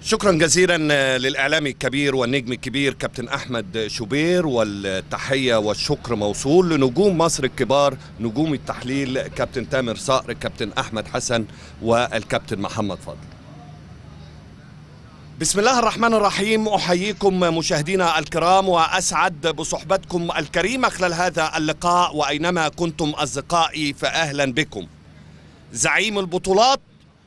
شكرا جزيلا للاعلامي الكبير والنجم الكبير كابتن احمد شوبير والتحيه والشكر موصول لنجوم مصر الكبار نجوم التحليل كابتن تامر صقر كابتن احمد حسن والكابتن محمد فضل بسم الله الرحمن الرحيم احييكم مشاهدينا الكرام واسعد بصحبتكم الكريمه خلال هذا اللقاء واينما كنتم اصدقائي فاهلا بكم زعيم البطولات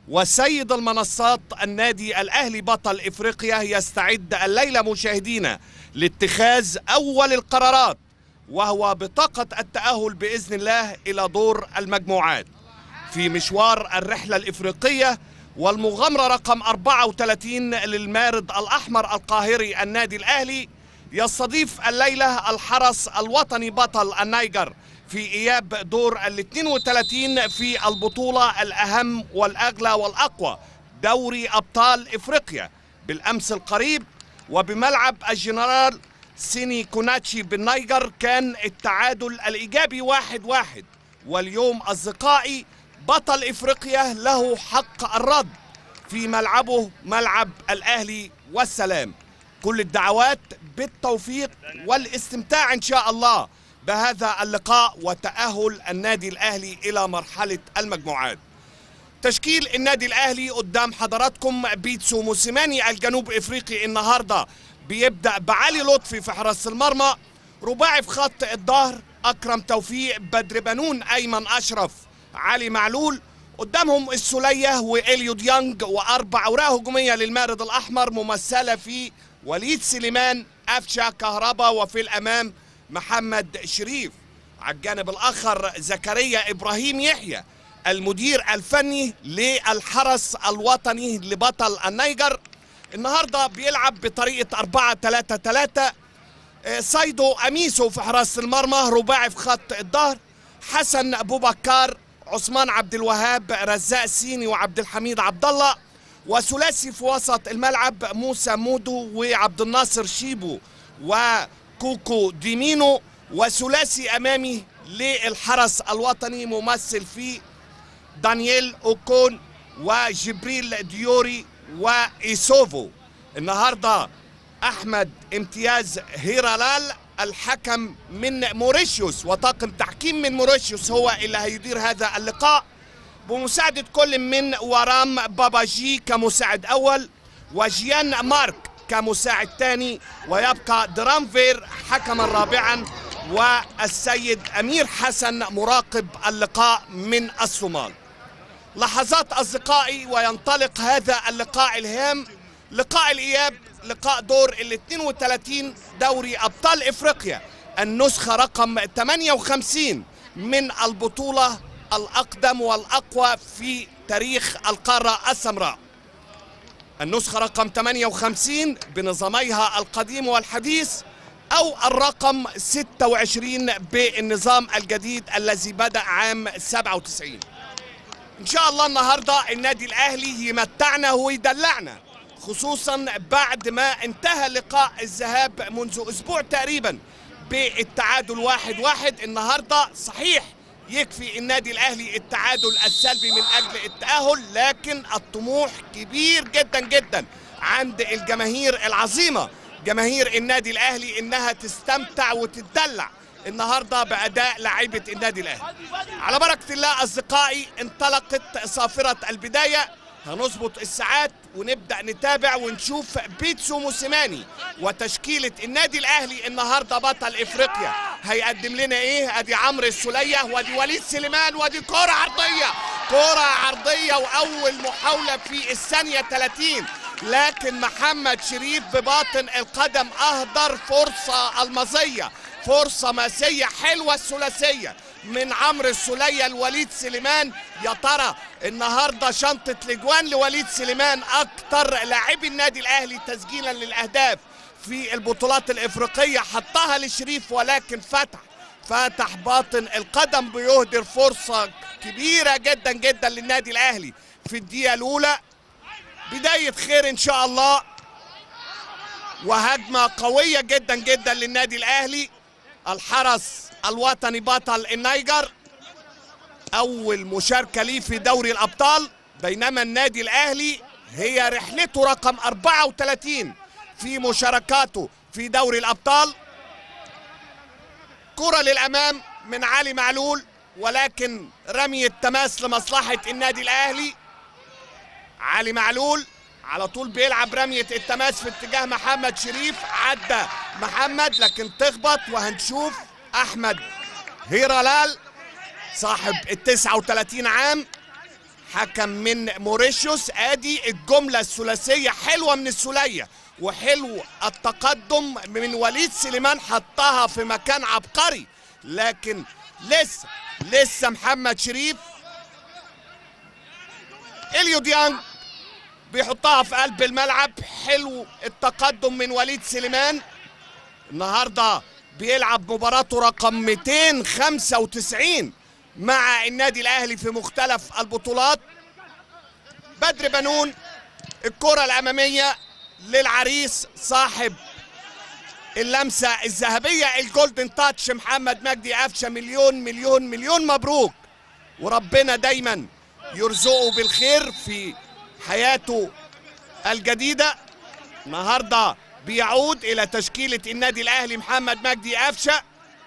وسيد المنصات النادي الاهلي بطل افريقيا يستعد الليله مشاهدينا لاتخاذ اول القرارات وهو بطاقه التاهل باذن الله الى دور المجموعات في مشوار الرحله الافريقيه والمغامره رقم 34 للمارد الاحمر القاهري النادي الاهلي يستضيف الليله الحرس الوطني بطل النيجر في اياب دور ال 32 في البطوله الاهم والاغلى والاقوى دوري ابطال افريقيا بالامس القريب وبملعب الجنرال سيني كوناتشي بالنيجر كان التعادل الايجابي واحد واحد واليوم اصدقائي بطل افريقيا له حق الرد في ملعبه ملعب الاهلي والسلام كل الدعوات بالتوفيق والاستمتاع ان شاء الله بهذا اللقاء وتأهل النادي الأهلي إلى مرحلة المجموعات تشكيل النادي الأهلي قدام حضراتكم بيتسو موسيماني الجنوب إفريقي النهاردة بيبدأ بعلي لطفي في حراسة المرمى رباعي في خط الظهر أكرم توفيق بدر بنون أيمن أشرف علي معلول قدامهم السولية وإليو ديانج وأربع أوراق هجومية للمارد الأحمر ممثلة في وليد سليمان أفشا كهربا وفي الأمام محمد شريف على الجانب الآخر زكريا إبراهيم يحيى المدير الفني للحرس الوطني لبطل النيجر النهارده بيلعب بطريقة 4 3 3 سايدو أميسو في حراسة المرمى رباعي في خط الظهر حسن أبو بكار عثمان عبد الوهاب رزاق سيني وعبد الحميد عبد الله وثلاثي في وسط الملعب موسى مودو وعبد الناصر شيبو وكوكو ديمينو وثلاثي امامي للحرس الوطني ممثل في دانييل اوكون وجبريل ديوري وايسوفو النهارده احمد امتياز هيرالال الحكم من موريشيوس وطاقم تحكيم من موريشيوس هو اللي هيدير هذا اللقاء بمساعدة كل من ورام باباجي كمساعد أول وجيان مارك كمساعد ثاني ويبقى درامفير حكما رابعا والسيد أمير حسن مراقب اللقاء من الصومال لحظات أصدقائي وينطلق هذا اللقاء الهام لقاء الإياب لقاء دور ال 32 دوري أبطال إفريقيا النسخة رقم 58 من البطولة الأقدم والأقوى في تاريخ القارة السمراء النسخة رقم 58 بنظاميها القديم والحديث أو الرقم 26 بالنظام الجديد الذي بدأ عام 97 إن شاء الله النهاردة النادي الأهلي يمتعنا ويدلعنا خصوصا بعد ما انتهى لقاء الذهاب منذ أسبوع تقريبا بالتعادل واحد واحد النهاردة صحيح يكفي النادي الاهلي التعادل السلبي من اجل التاهل لكن الطموح كبير جدا جدا عند الجماهير العظيمه جماهير النادي الاهلي انها تستمتع وتتدلع النهارده باداء لعيبه النادي الاهلي على بركه الله اصدقائي انطلقت صافره البدايه هنظبط الساعات ونبدا نتابع ونشوف بيتسو موسيماني وتشكيله النادي الاهلي النهارده بطل افريقيا هيقدم لنا ايه ادي عمرو السوليه وادي وليد سليمان وادي كره عرضيه كره عرضيه واول محاوله في الثانيه 30 لكن محمد شريف بباطن القدم اهدر فرصه المزيه فرصه ماسيه حلوه الثلاثيه من عمرو السوليه لوليد سليمان يا ترى النهارده شنطه الاجوان لوليد سليمان اكتر لاعبي النادي الاهلي تسجيلا للاهداف في البطولات الافريقيه حطها لشريف ولكن فتح فتح باطن القدم بيهدر فرصه كبيره جدا جدا للنادي الاهلي في الدقيقه الاولى بدايه خير ان شاء الله وهجمه قويه جدا جدا للنادي الاهلي الحرس الوطني بطل النيجر اول مشاركه ليه في دوري الابطال بينما النادي الاهلي هي رحلته رقم 34 في مشاركاته في دوري الأبطال كرة للأمام من علي معلول ولكن رمي التماس لمصلحة النادي الأهلي علي معلول على طول بيلعب رمية التماس في اتجاه محمد شريف عدى محمد لكن تخبط وهنشوف أحمد هيرالال صاحب ال 39 عام حكم من موريشيوس ادي الجملة الثلاثية حلوة من السولية وحلو التقدم من وليد سليمان حطها في مكان عبقري لكن لسه لسه محمد شريف اليو ديانج بيحطها في قلب الملعب حلو التقدم من وليد سليمان النهارده بيلعب مباراته رقم 295 مع النادي الاهلي في مختلف البطولات بدر بنون الكره الاماميه للعريس صاحب اللمسه الذهبيه الجولدن تاتش محمد مجدي قفشه مليون مليون مليون مبروك وربنا دايما يرزقه بالخير في حياته الجديده النهارده بيعود الى تشكيله النادي الاهلي محمد مجدي قفشه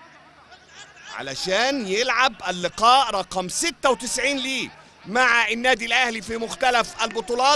علشان يلعب اللقاء رقم 96 ليه مع النادي الاهلي في مختلف البطولات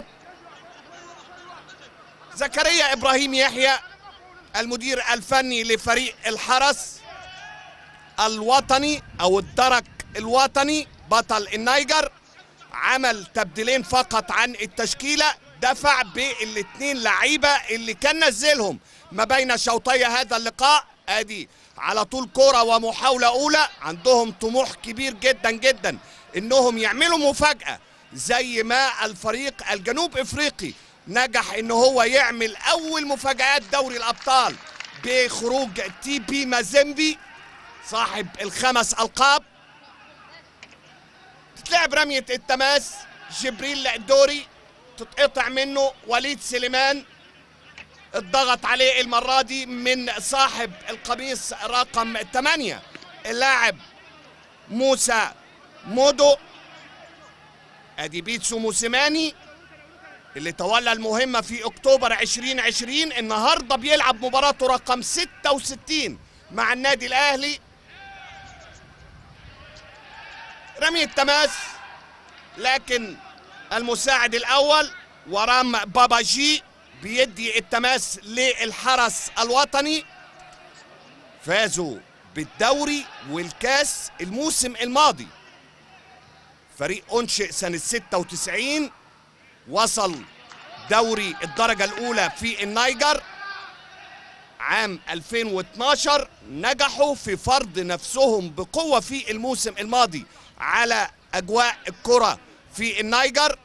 زكريا ابراهيم يحيى المدير الفني لفريق الحرس الوطني او الدرك الوطني بطل النيجر عمل تبديلين فقط عن التشكيله دفع بالاثنين لعيبه اللي كان نزلهم ما بين شوطي هذا اللقاء ادي على طول كرة ومحاولة أولى عندهم طموح كبير جدا جدا إنهم يعملوا مفاجأة زي ما الفريق الجنوب إفريقي نجح إن هو يعمل أول مفاجآت دوري الأبطال بخروج تي بي مازيمبي صاحب الخمس ألقاب تتلعب رمية التماس جبريل دوري تتقطع منه وليد سليمان الضغط عليه المرة دي من صاحب القميص رقم 8 اللاعب موسى مودو ادي بيتسو موسيماني اللي تولى المهمة في اكتوبر 2020 النهاردة بيلعب مباراته رقم 66 مع النادي الاهلي رمي التماس لكن المساعد الاول ورام باباجي بيدي التماس للحرس الوطني فازوا بالدوري والكاس الموسم الماضي فريق انشئ سنة 96 وصل دوري الدرجة الأولى في النيجر عام 2012 نجحوا في فرض نفسهم بقوة في الموسم الماضي على أجواء الكرة في النيجر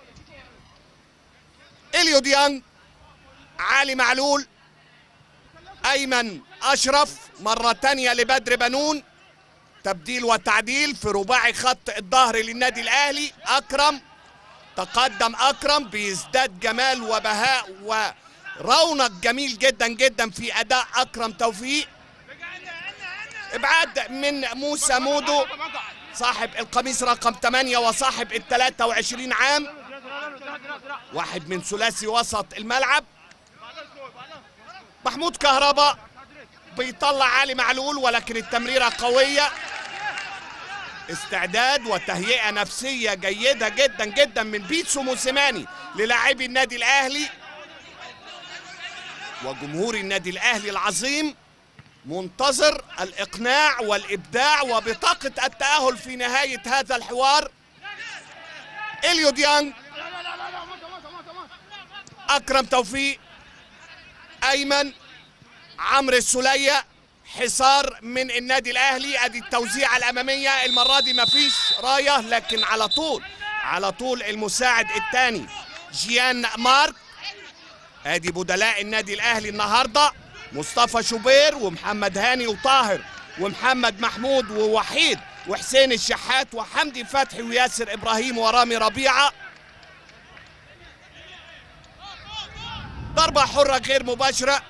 إليو ديانج علي معلول ايمن اشرف مره تانية لبدر بنون تبديل وتعديل في رباعي خط الظهر للنادي الاهلي اكرم تقدم اكرم بيزداد جمال وبهاء ورونق جميل جدا جدا في اداء اكرم توفيق ابعاد من موسى مودو صاحب القميص رقم 8 وصاحب ال 23 عام واحد من ثلاثي وسط الملعب محمود كهربا بيطلع علي معلول ولكن التمريره قويه استعداد وتهيئه نفسيه جيده جدا جدا من بيتسو موسيماني للاعبي النادي الاهلي وجمهور النادي الاهلي العظيم منتظر الاقناع والابداع وبطاقه التاهل في نهايه هذا الحوار اليو ديانج اكرم توفيق ايمن عمرو السوليه حصار من النادي الاهلي ادي التوزيعه الاماميه المره دي مفيش رايه لكن على طول على طول المساعد الثاني جيان مارك ادي بدلاء النادي الاهلي النهارده مصطفى شوبير ومحمد هاني وطاهر ومحمد محمود ووحيد وحسين الشحات وحمدي فتحي وياسر ابراهيم ورامي ربيعه ضربه حره غير مباشره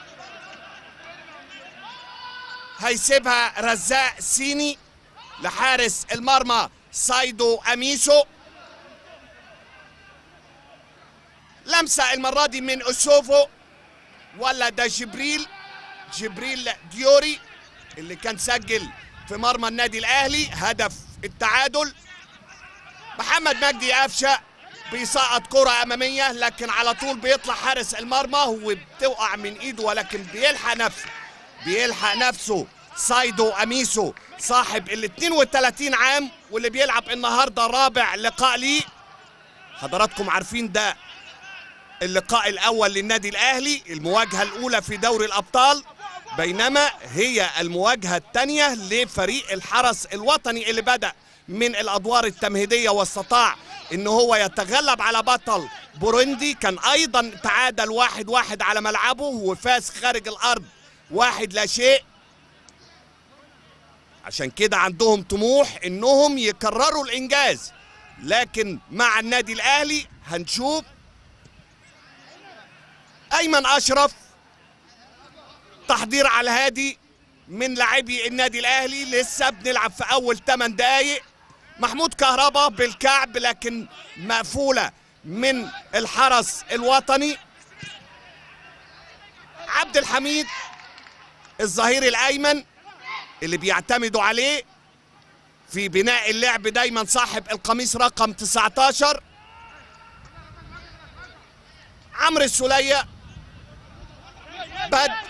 هيسيبها رزاق سيني لحارس المرمى سايدو اميسو لمسة المرة دي من أسوفو ولا ده جبريل جبريل ديوري اللي كان سجل في مرمى النادي الأهلي هدف التعادل محمد مجدي قفشة بيسقط كرة أمامية لكن على طول بيطلع حارس المرمى وبتقع من إيده ولكن بيلحق نفسه بيلحق نفسه سايدو أميسو صاحب ال 32 عام واللي بيلعب النهارده رابع لقاء ليه حضراتكم عارفين ده اللقاء الأول للنادي الأهلي المواجهة الأولى في دوري الأبطال بينما هي المواجهة الثانية لفريق الحرس الوطني اللي بدأ من الأدوار التمهيدية واستطاع إن هو يتغلب على بطل بوروندي كان أيضا تعادل واحد واحد على ملعبه وفاز خارج الأرض واحد لا شيء عشان كده عندهم طموح إنهم يكرروا الإنجاز لكن مع النادي الأهلي هنشوف أيمن أشرف تحضير على الهادي من لاعبي النادي الاهلي لسه بنلعب في اول 8 دقايق محمود كهربا بالكعب لكن مقفوله من الحرس الوطني عبد الحميد الظهير الايمن اللي بيعتمدوا عليه في بناء اللعب دايما صاحب القميص رقم 19 عمرو السوليه بدر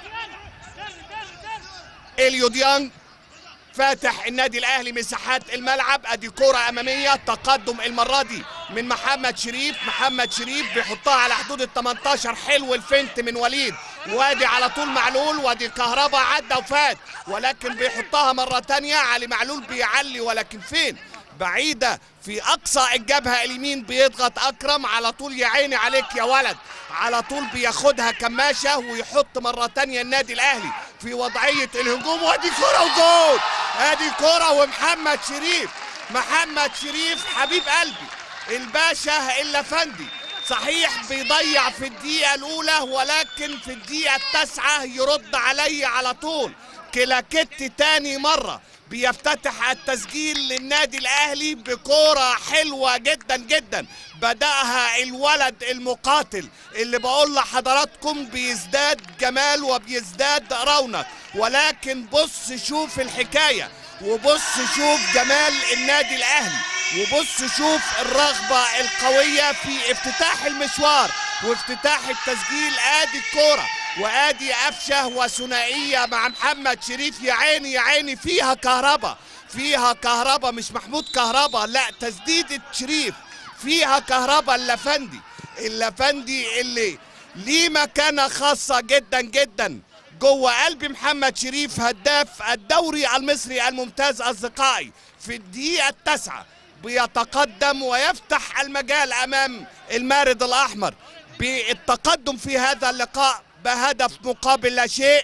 اليو ديانج فاتح النادي الاهلي مساحات الملعب ادي كرة امامية تقدم المرة دي من محمد شريف محمد شريف بيحطها على حدود ال 18 حلو الفنت من وليد وادي على طول معلول وادي كهربا عدى وفات ولكن بيحطها مرة تانية علي معلول بيعلي ولكن فين بعيدة في أقصى الجبهة اليمين بيضغط أكرم على طول يا عيني عليك يا ولد على طول بياخدها كماشة ويحط مرة تانية النادي الأهلي في وضعية الهجوم وادي كرة وجول ادي كرة ومحمد شريف محمد شريف حبيب قلبي الباشا اللافندي صحيح بيضيع في الدقيقة الأولى ولكن في الدقيقة التاسعة يرد علي على طول كلاكيت تاني مرة بيفتتح التسجيل للنادي الاهلي بكوره حلوه جدا جدا بداها الولد المقاتل اللي بقول لحضراتكم بيزداد جمال وبيزداد رونق ولكن بص شوف الحكايه وبص شوف جمال النادي الاهلي وبص شوف الرغبه القويه في افتتاح المشوار وافتتاح التسجيل ادي الكوره وادي قفشه وثنائيه مع محمد شريف يا عيني يا عيني فيها كهربا فيها كهربا مش محمود كهربا لا تسديده شريف فيها كهربا اللافندي اللافندي اللي ليه مكانه خاصه جدا جدا جوه قلب محمد شريف هداف الدوري المصري الممتاز اصدقائي في الدقيقه التاسعه بيتقدم ويفتح المجال امام المارد الاحمر بالتقدم في هذا اللقاء بهدف مقابل لا شيء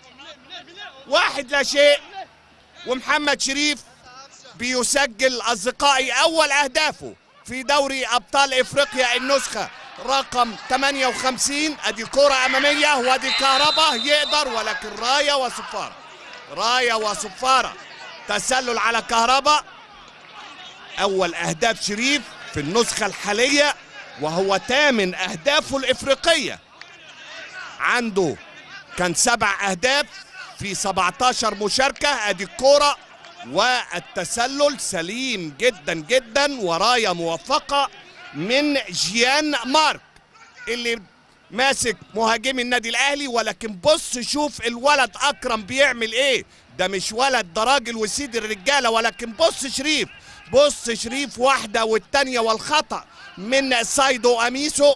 واحد لا شيء ومحمد شريف بيسجل اصدقائي اول اهدافه في دوري ابطال افريقيا النسخه رقم 58 ادي كرة اماميه وادي كهربا يقدر ولكن رايه وصفاره رايه وصفاره تسلل على كهربا اول اهداف شريف في النسخه الحاليه وهو ثامن اهدافه الافريقيه عنده كان سبع اهداف في 17 مشاركه ادي الكوره والتسلل سليم جدا جدا ورايه موفقه من جيان مارك اللي ماسك مهاجمي النادي الاهلي ولكن بص شوف الولد اكرم بيعمل ايه ده مش ولد ده راجل وسيد الرجاله ولكن بص شريف بص شريف واحده والتانيه والخطا من سايدو اميسو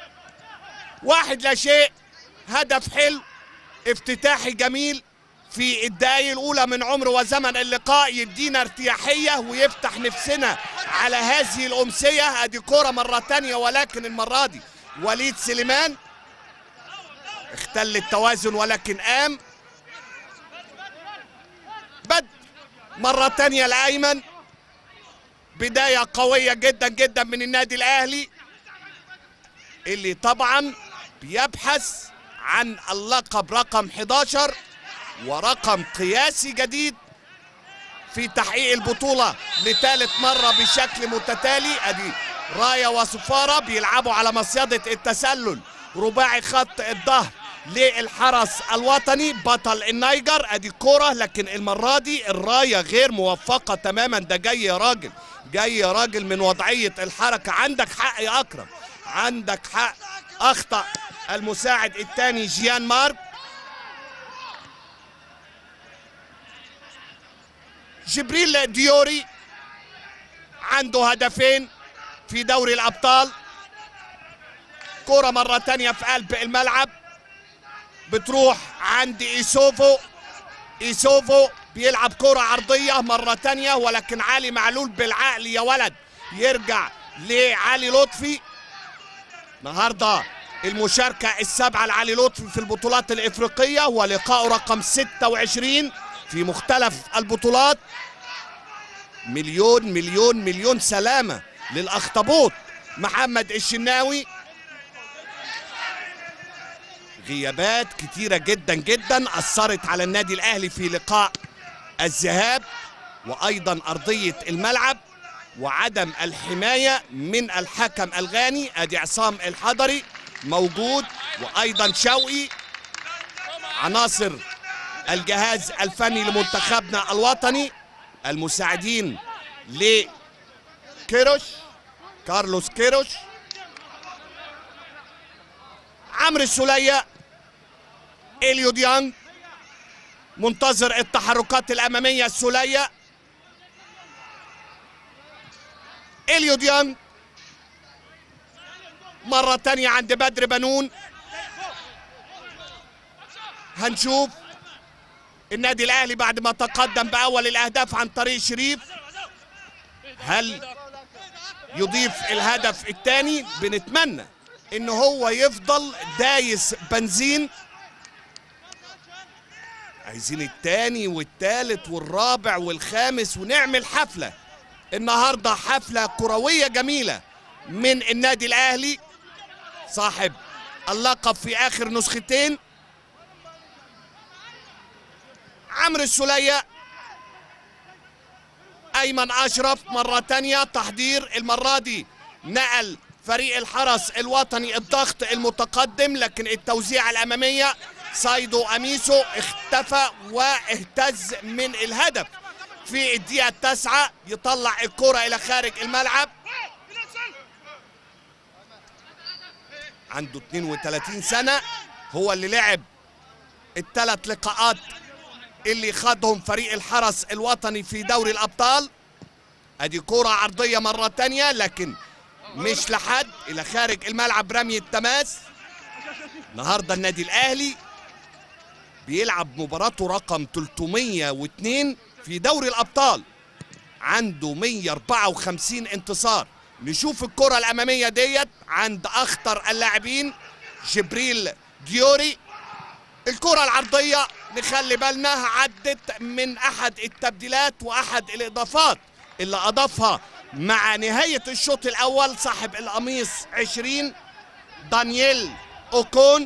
واحد لا شيء هدف حلو افتتاحي جميل في الدقايق الاولى من عمر وزمن اللقاء يدينا ارتياحيه ويفتح نفسنا على هذه الامسيه ادي كوره مره تانية ولكن المره دي وليد سليمان اختل التوازن ولكن قام بد مرة تانية لأيمن بداية قوية جدا جدا من النادي الأهلي اللي طبعا بيبحث عن اللقب رقم 11 ورقم قياسي جديد في تحقيق البطولة لثالث مرة بشكل متتالي ادي رايا وصفارة بيلعبوا على مصيدة التسلل رباعي خط الظهر للحرس الوطني بطل النيجر ادي كرة لكن المرة دي الراية غير موفقة تماما ده جاي يا راجل جاي يا راجل من وضعية الحركة عندك حق يا اكرم عندك حق اخطأ المساعد الثاني جيان مارك جبريل ديوري عنده هدفين في دوري الابطال كرة مرة تانية في قلب الملعب بتروح عند ايسوفو ايسوفو بيلعب كرة عرضية مرة تانية ولكن علي معلول بالعقل يا ولد يرجع لعلي لطفي النهارده المشاركة السابعة لعلي لطفي في البطولات الإفريقية ولقاء رقم 26 في مختلف البطولات مليون مليون مليون سلامة للأخطبوط محمد الشناوي غيابات كتيرة جدا جدا أثرت على النادي الأهلي في لقاء الذهاب وأيضا أرضية الملعب وعدم الحماية من الحكم الغاني أدي عصام الحضري موجود وأيضا شوقي عناصر الجهاز الفني لمنتخبنا الوطني المساعدين لكيروش كارلوس كيروش عمرو السولية إليو ديانج منتظر التحركات الأمامية السولية إليو ديانج مرة تانية عند بدر بنون هنشوف النادي الأهلي بعد ما تقدم بأول الأهداف عن طريق شريف هل يضيف الهدف الثاني بنتمنى ان هو يفضل دايس بنزين عايزين التاني والتالت والرابع والخامس ونعمل حفلة النهاردة حفلة كروية جميلة من النادي الأهلي صاحب اللقب في آخر نسختين عمرو السولية أيمن أشرف مرة تانية تحضير المرة دي نقل فريق الحرس الوطني الضغط المتقدم لكن التوزيع الأمامية سايدو أميسو اختفى واهتز من الهدف في الدقيقة التاسعة يطلع الكرة إلى خارج الملعب عنده 32 سنة هو اللي لعب الثلاث لقاءات اللي خدهم فريق الحرس الوطني في دوري الأبطال ادي كرة عرضية مرة تانية لكن مش لحد الى خارج الملعب رمي التماس النهارده النادي الاهلي بيلعب مباراته رقم 302 في دوري الابطال عنده 154 انتصار نشوف الكرة الامامية ديت عند اخطر اللاعبين جبريل ديوري الكرة العرضية نخلي بالنا عدت من احد التبديلات واحد الاضافات اللي اضافها مع نهاية الشوط الأول صاحب القميص 20 دانييل أوكون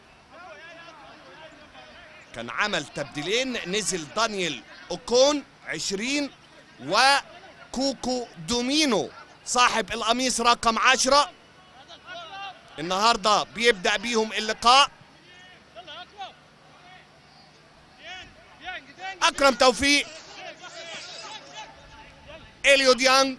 كان عمل تبديلين نزل دانييل أوكون 20 وكوكو دومينو صاحب القميص رقم 10 النهارده بيبدأ بيهم اللقاء أكرم توفيق إليو ديانج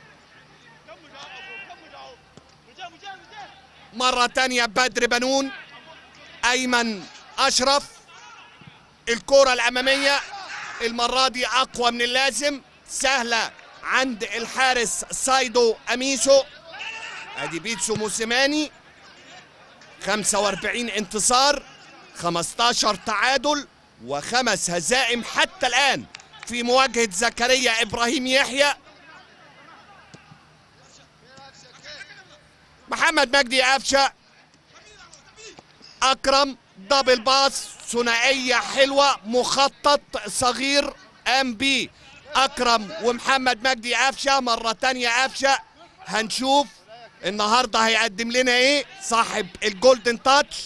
مرة تانية بدر بنون أيمن أشرف الكرة الأمامية المرة دي أقوى من اللازم سهلة عند الحارس سايدو أميسو أدي بيتسو موسيماني 45 انتصار 15 تعادل وخمس هزائم حتى الآن في مواجهة زكريا إبراهيم يحيى محمد مجدي قفشه اكرم دبل باس ثنائيه حلوه مخطط صغير ام بي اكرم ومحمد مجدي قفشه مره تانية قفشه هنشوف النهارده هيقدم لنا ايه صاحب الجولدن تاتش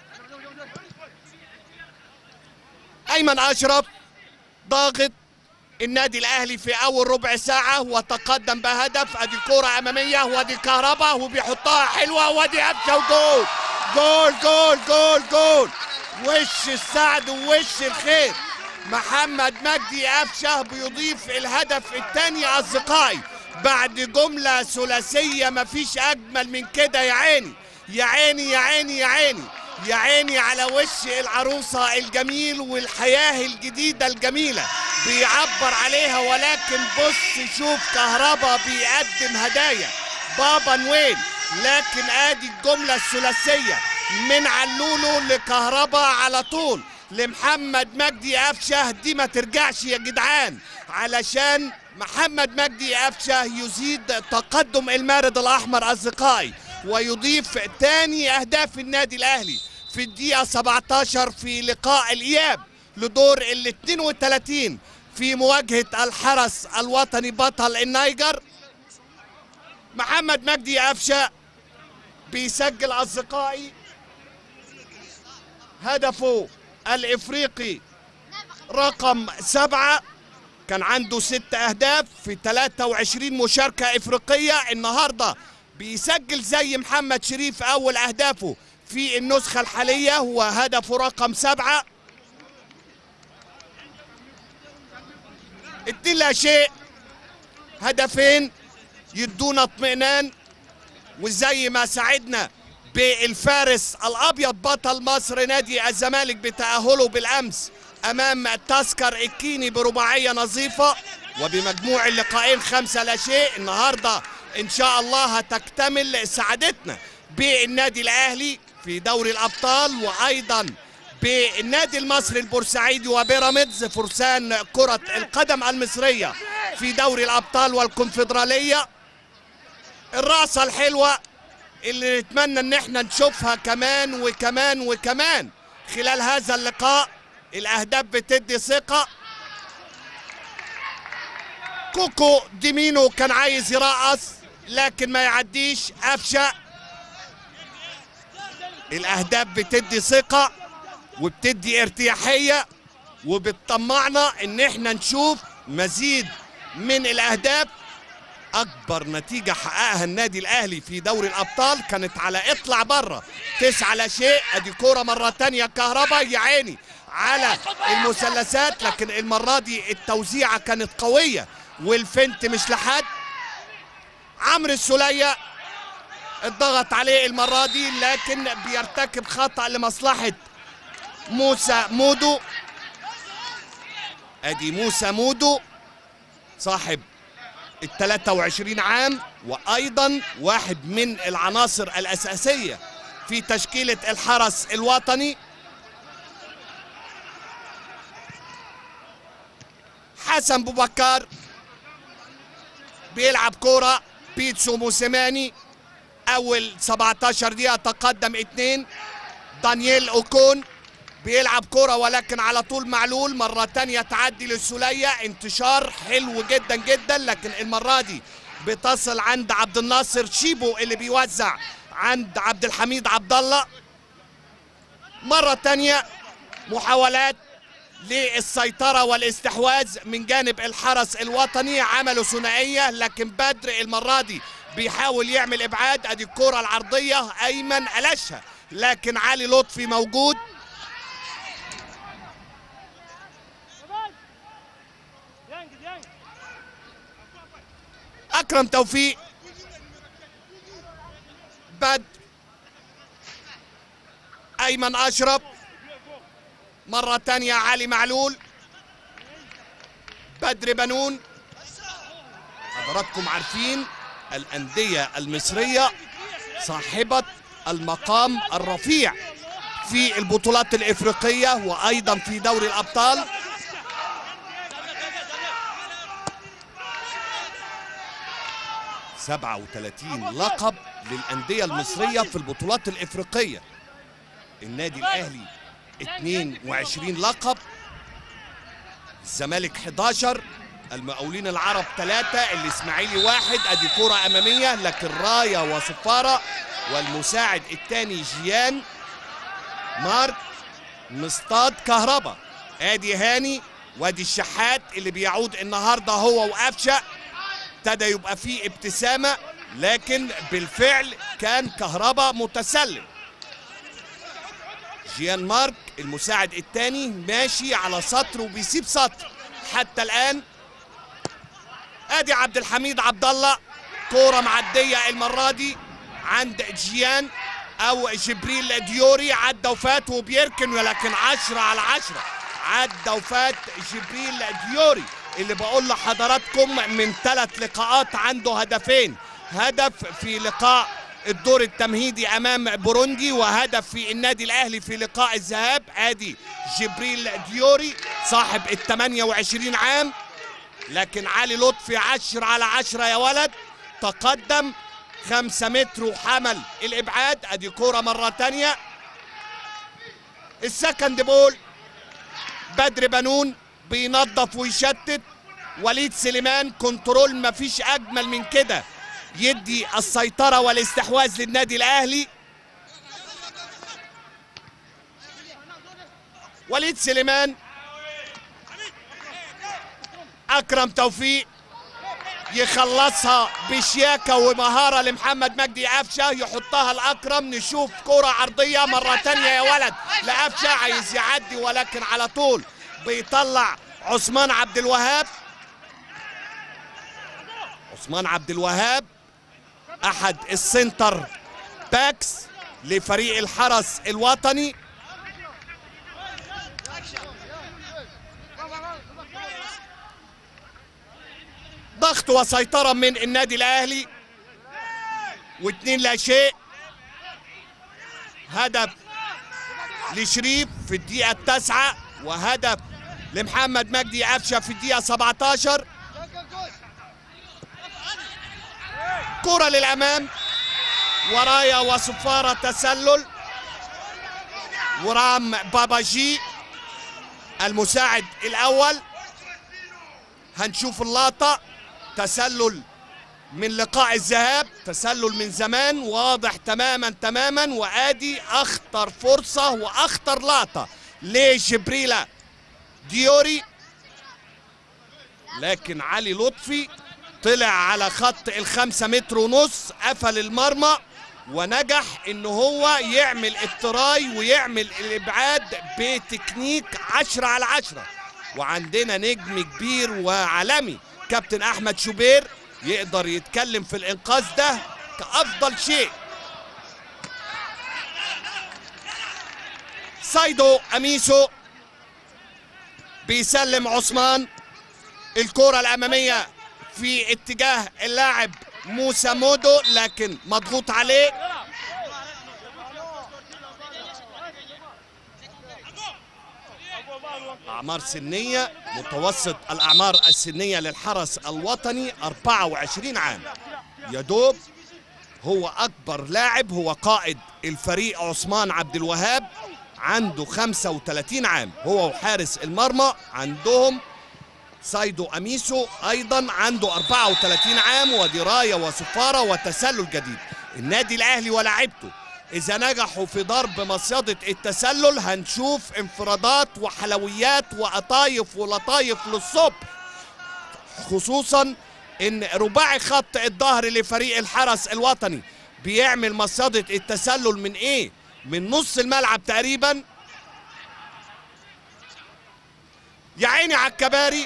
ايمن اشرف ضاغط النادي الاهلي في اول ربع ساعه وتقدم بهدف ادي كرة اماميه وادي كهربا وبيحطها حلوه وادي قفشه وجول جول جول جول جول وش السعد ووش الخير محمد مجدي قفشه بيضيف الهدف الثاني اصدقائي بعد جمله ثلاثيه مفيش اجمل من كده يا عيني يا عيني يا عيني يا عيني يا عيني على وش العروسة الجميل والحياة الجديدة الجميلة بيعبر عليها ولكن بص شوف كهربا بيقدم هدايا بابا نويل لكن ادي الجملة الثلاثية من علولو لكهربا على طول لمحمد مجدي قفشه دي ما ترجعش يا جدعان علشان محمد مجدي قفشه يزيد تقدم المارد الاحمر اصدقائي ويضيف تاني اهداف النادي الاهلي في الدقيقه 17 في لقاء الاياب لدور ال 32 في مواجهه الحرس الوطني بطل النيجر محمد مجدي قفشه بيسجل اصدقائي هدفه الافريقي رقم سبعة كان عنده ست اهداف في 23 مشاركة افريقية النهاردة بيسجل زي محمد شريف اول اهدافه في النسخة الحالية هو هدفه رقم سبعة اتنين لا شيء هدفين يدونا اطمئنان وزي ما ساعدنا بالفارس الابيض بطل مصر نادي الزمالك بتاهله بالامس امام تاسكر الكيني برباعيه نظيفه وبمجموع اللقاءين خمسه لا شيء النهارده ان شاء الله هتكتمل سعادتنا بالنادي الاهلي في دوري الابطال وايضا بالنادي المصري البورسعيدي وبيراميدز فرسان كره القدم المصريه في دوري الابطال والكونفدراليه الرأسة الحلوة اللي نتمنى ان احنا نشوفها كمان وكمان وكمان خلال هذا اللقاء الاهداف بتدي ثقة كوكو ديمينو كان عايز يرقص لكن ما يعديش قفشة الاهداف بتدي ثقة وبتدي ارتياحية وبتطمعنا ان احنا نشوف مزيد من الاهداف اكبر نتيجه حققها النادي الاهلي في دوري الابطال كانت على اطلع بره تسعة لا شيء ادي كوره مره تانية كهربا يا عيني على المثلثات لكن المره دي التوزيعه كانت قويه والفنت مش لحد عمرو السوليه اتضغط عليه المره دي لكن بيرتكب خطا لمصلحه موسى مودو ادي موسى مودو صاحب ال 23 عام وايضا واحد من العناصر الاساسيه في تشكيله الحرس الوطني حسن بوبكار بيلعب كوره بيتسو موسيماني اول 17 دقيقه تقدم اثنين دانييل اوكون بيلعب كرة ولكن على طول معلول مرة تانية تعدي للسولية انتشار حلو جدا جدا لكن المرة دي بتصل عند عبد الناصر شيبو اللي بيوزع عند عبد الحميد عبد الله مرة تانية محاولات للسيطرة والاستحواذ من جانب الحرس الوطني عملوا ثنائية لكن بدر المرة دي بيحاول يعمل إبعاد أدي الكرة العرضية أيمن قلشها لكن علي لطفي موجود اكرم توفيق بدر ايمن اشرف مره تانية علي معلول بدر بنون حضراتكم عارفين الانديه المصريه صاحبه المقام الرفيع في البطولات الافريقيه وايضا في دوري الابطال 37 لقب للأندية المصرية في البطولات الإفريقية النادي الأهلي 22 لقب الزمالك 11 المقاولين العرب ثلاثة الإسماعيلي واحد أدي كرة أمامية لكن راية وصفارة والمساعد الثاني جيان مارك مصطاد كهربا ادي هاني وادي الشحات اللي بيعود النهارده هو وقفشه ابتدى يبقى فيه ابتسامه لكن بالفعل كان كهربا متسلم جيان مارك المساعد الثاني ماشي على سطر وبيسيب سطر حتى الان ادي عبد الحميد عبد الله كوره معديه المره دي عند جيان او جبريل ديوري عدى وفات وبيركن ولكن عشرة على عشرة عدى وفات جبريل ديوري اللي بقول لحضراتكم من ثلاث لقاءات عنده هدفين هدف في لقاء الدور التمهيدي امام بوروندي وهدف في النادي الاهلي في لقاء الذهاب ادي جبريل ديوري صاحب ال 28 عام لكن علي لطفي 10 على 10 يا ولد تقدم خمسة متر وحمل الابعاد ادي كوره مره تانية السكند بول بدر بنون بينظف ويشتت وليد سليمان كنترول مفيش اجمل من كده يدي السيطره والاستحواذ للنادي الاهلي وليد سليمان اكرم توفيق يخلصها بشياكه ومهاره لمحمد مجدي قفشه يحطها لاكرم نشوف كره عرضيه مره تانية يا ولد لقفشه عايز يعدي ولكن على طول بيطلع عثمان عبد الوهاب عثمان عبد الوهاب احد السنتر باكس لفريق الحرس الوطني ضغط وسيطرة من النادي الأهلي واثنين لا شيء هدف لشريف في الدقيقة التاسعة وهدف لمحمد مجدي قفشة في الدقيقة 17 كرة للأمام ورايا وصفارة تسلل ورام باباجي المساعد الأول هنشوف اللقطة تسلل من لقاء الذهاب تسلل من زمان واضح تماما تماما وادي اخطر فرصة واخطر لقطة لجبريلا ديوري لكن علي لطفي طلع على خط الخمسة متر ونص قفل المرمى ونجح ان هو يعمل التراي ويعمل الابعاد بتكنيك عشرة على عشرة وعندنا نجم كبير وعالمي كابتن احمد شوبير يقدر يتكلم في الانقاذ ده كافضل شيء سايدو اميسو بيسلم عثمان الكرة الامامية في اتجاه اللاعب موسى مودو لكن مضغوط عليه أعمار سنية متوسط الأعمار السنية للحرس الوطني 24 عام يدوب هو أكبر لاعب هو قائد الفريق عثمان عبد الوهاب عنده 35 عام هو وحارس المرمى عندهم سايدو أميسو أيضا عنده 34 عام ودراية وصفارة وتسلل جديد النادي الأهلي ولاعبته إذا نجحوا في ضرب مصيدة التسلل هنشوف انفرادات وحلويات وقطايف ولطايف للصبح خصوصا ان رباعي خط الظهر لفريق الحرس الوطني بيعمل مصيدة التسلل من ايه؟ من نص الملعب تقريبا يا عيني على الكباري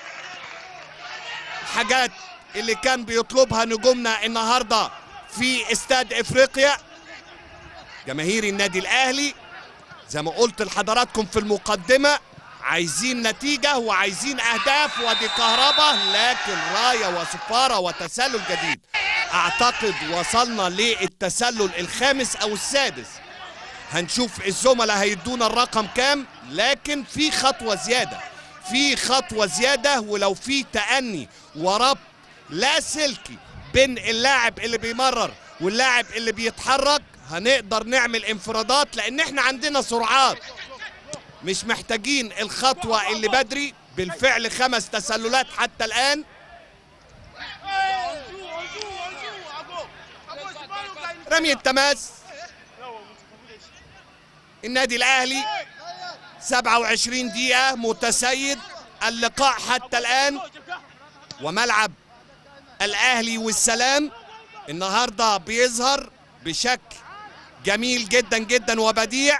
حاجات اللي كان بيطلبها نجومنا النهارده في استاد افريقيا جماهير النادي الاهلي زي ما قلت لحضراتكم في المقدمه عايزين نتيجه وعايزين اهداف ودي كهرباء لكن رايه وصفاره وتسلل جديد اعتقد وصلنا للتسلل الخامس او السادس هنشوف الزملاء هيدونا الرقم كام لكن في خطوه زياده في خطوه زياده ولو في تأني وربط لا سلكي بين اللاعب اللي بيمرر واللاعب اللي بيتحرك هنقدر نعمل انفرادات لان احنا عندنا سرعات مش محتاجين الخطوة اللي بدري بالفعل خمس تسللات حتى الآن رمي التماس النادي الأهلي 27 دقيقة متسيد اللقاء حتى الآن وملعب الأهلي والسلام النهاردة بيظهر بشكل جميل جدا جدا وبديع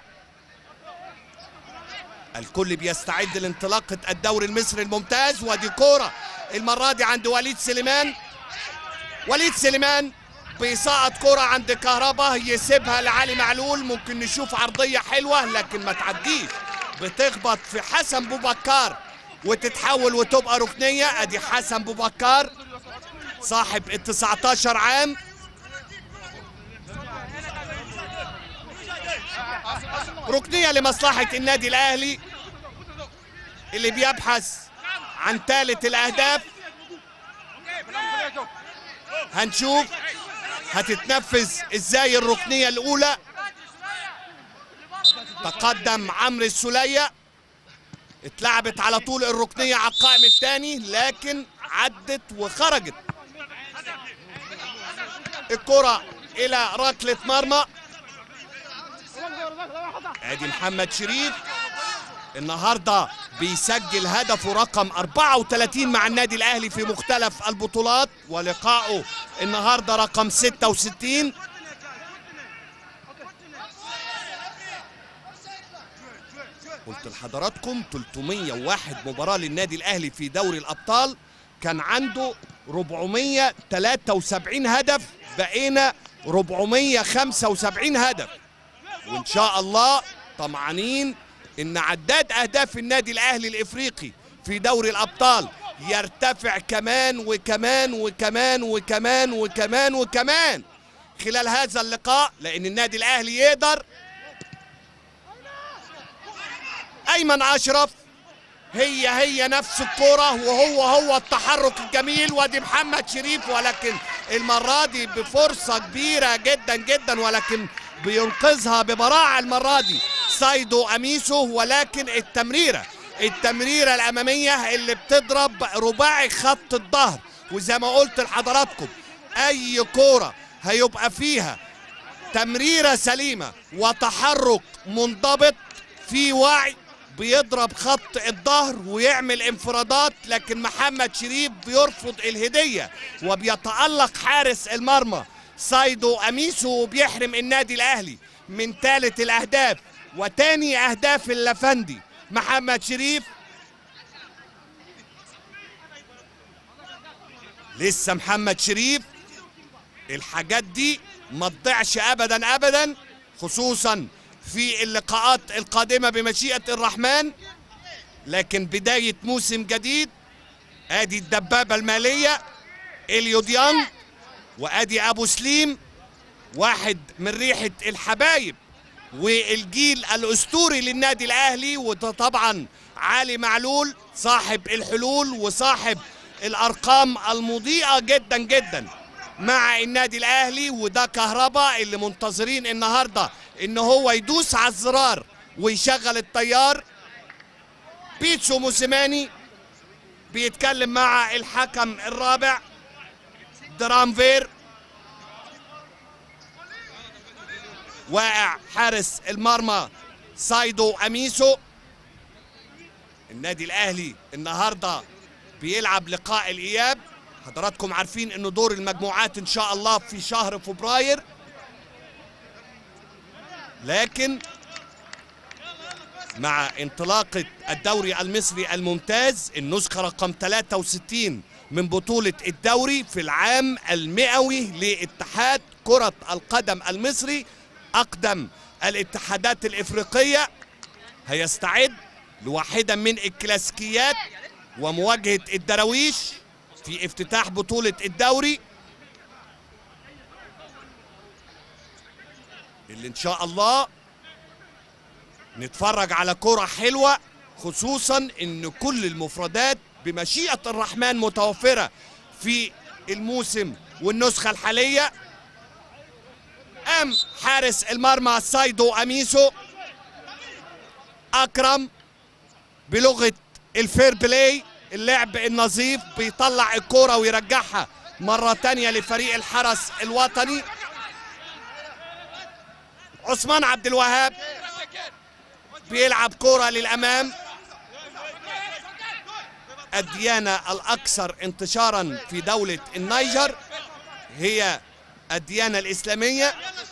الكل بيستعد لانطلاقة الدوري المصري الممتاز ودي كورة المرة دي عند وليد سليمان وليد سليمان بيسقط كرة عند كهربا يسيبها لعلي معلول ممكن نشوف عرضية حلوة لكن ما تعديش بتخبط في حسن بوبكار وتتحول وتبقى ركنية ادي حسن بوبكار صاحب ال 19 عام ركنية لمصلحة النادي الأهلي اللي بيبحث عن ثالث الأهداف هنشوف هتتنفذ ازاي الركنية الأولى تقدم عمرو السولية اتلعبت على طول الركنية على القائم الثاني لكن عدت وخرجت الكرة إلى ركلة مرمى ادي محمد شريف النهارده بيسجل هدفه رقم 34 مع النادي الاهلي في مختلف البطولات ولقائه النهارده رقم 66 قلت لحضراتكم 301 مباراة للنادي الأهلي في دوري الأبطال كان عنده 473 هدف بقينا 475 هدف وإن شاء الله طمعانين إن عداد أهداف النادي الأهلي الإفريقي في دوري الأبطال يرتفع كمان وكمان وكمان وكمان وكمان وكمان خلال هذا اللقاء لأن النادي الأهلي يقدر ايمن اشرف هي هي نفس الكرة وهو هو التحرك الجميل وادي محمد شريف ولكن المرة دي بفرصة كبيرة جدا جدا ولكن بينقذها ببراعة المرة دي سايدو اميسو ولكن التمريرة التمريرة الامامية اللي بتضرب رباعي خط الظهر وزي ما قلت لحضراتكم اي كورة هيبقى فيها تمريرة سليمة وتحرك منضبط في وعي بيضرب خط الظهر ويعمل انفرادات لكن محمد شريف بيرفض الهدية وبيتألق حارس المرمى سايدو أميسو وبيحرم النادي الأهلي من ثالث الأهداف وتاني أهداف اللفندي محمد شريف لسه محمد شريف الحاجات دي ما تضيعش ابدا ابدا خصوصا في اللقاءات القادمة بمشيئة الرحمن لكن بداية موسم جديد ادي الدبابة المالية اليو ديانج وادي ابو سليم واحد من ريحة الحبايب والجيل الاسطوري للنادي الاهلي وده طبعا علي معلول صاحب الحلول وصاحب الارقام المضيئة جدا جدا مع النادي الاهلي وده كهربا اللي منتظرين النهارده ان هو يدوس على الزرار ويشغل الطيار بيتسو موسيماني بيتكلم مع الحكم الرابع درامفير واقع حارس المرمى سايدو اميسو النادي الاهلي النهارده بيلعب لقاء الاياب حضراتكم عارفين انه دور المجموعات ان شاء الله في شهر فبراير لكن مع انطلاقة الدوري المصري الممتاز النسخة رقم 63 من بطولة الدوري في العام المئوي لاتحاد كرة القدم المصري أقدم الاتحادات الإفريقية هيستعد لواحدة من الكلاسيكيات ومواجهة الدراويش في افتتاح بطولة الدوري اللي ان شاء الله نتفرج على كرة حلوة خصوصا ان كل المفردات بمشيئة الرحمن متوفرة في الموسم والنسخة الحالية قام حارس المرمى سايدو اميسو اكرم بلغة الفير بلاي اللعب النظيف بيطلع الكرة ويرجعها مرة تانية لفريق الحرس الوطني عثمان عبد الوهاب بيلعب كرة للأمام الديانة الأكثر انتشارا في دولة النيجر هي الديانة الإسلامية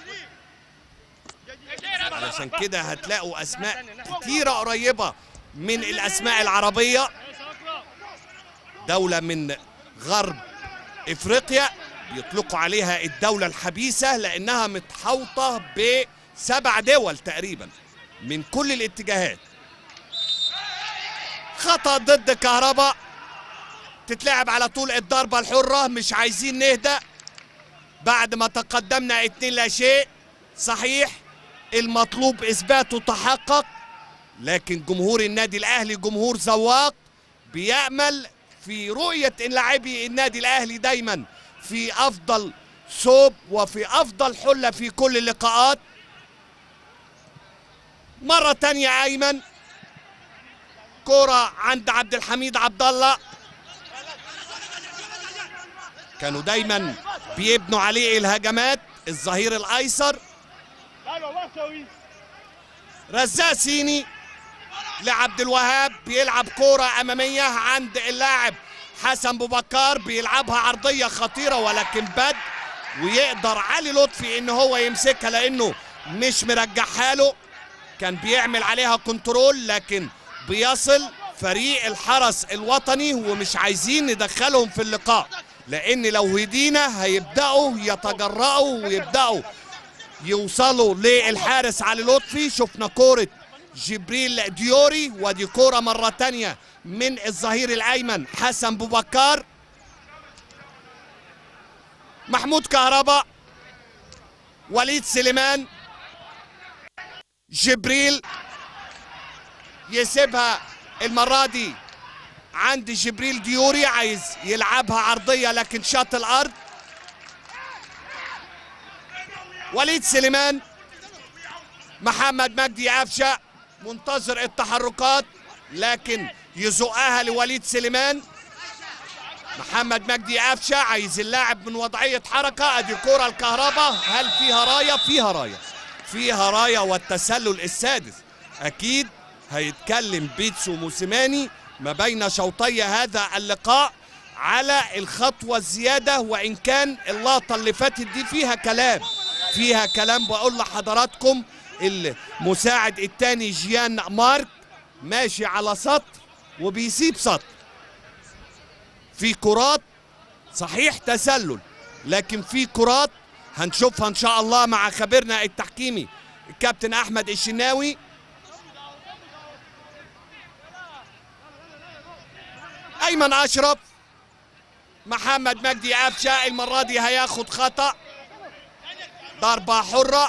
علشان كده هتلاقوا أسماء كتيرة قريبة من الأسماء العربية دولة من غرب إفريقيا بيطلقوا عليها الدولة الحبيسة لأنها متحوطة بسبع دول تقريبا من كل الاتجاهات خطأ ضد كهرباء تتلعب على طول الضربة الحرة مش عايزين نهدأ بعد ما تقدمنا اتنين لا شيء صحيح المطلوب اثباته تحقق لكن جمهور النادي الاهلي جمهور ذواق بيامل في رؤيه ان لاعبي النادي الاهلي دايما في افضل ثوب وفي افضل حله في كل اللقاءات مره تانية ايمن كرة عند عبد الحميد عبد الله كانوا دايما بيبنوا عليه الهجمات الظهير الايسر رزاق سيني لعبد الوهاب بيلعب كرة أمامية عند اللاعب حسن بوبكار بيلعبها عرضية خطيرة ولكن بد ويقدر علي لطفي ان هو يمسكها لانه مش مرجعها له كان بيعمل عليها كنترول لكن بيصل فريق الحرس الوطني ومش عايزين ندخلهم في اللقاء لان لو هدينا هيبداوا يتجرأوا ويبداوا يوصلوا للحارس علي لطفي شفنا كورة جبريل ديوري ودي كورة مرة تانية من الظهير الأيمن حسن بوبكار محمود كهربا وليد سليمان جبريل يسيبها المرة دي عند جبريل ديوري عايز يلعبها عرضية لكن شاط الأرض وليد سليمان محمد مجدي قفشه منتظر التحركات لكن يزقها لوليد سليمان محمد مجدي قفشه عايز اللاعب من وضعيه حركه ادي كره الكهرباء هل فيها رايه فيها رايه فيها رايه والتسلل السادس اكيد هيتكلم بيتسو موسيماني ما بين شوطي هذا اللقاء على الخطوه الزياده وان كان اللقطه اللي فاتت دي فيها كلام فيها كلام بقول لحضراتكم المساعد الثاني جيان مارك ماشي على سطر وبيسيب سطر في كرات صحيح تسلل لكن في كرات هنشوفها ان شاء الله مع خبيرنا التحكيمي الكابتن احمد الشناوي ايمن اشرف محمد مجدي قفشه المره دي هياخد خطأ ضربة حرة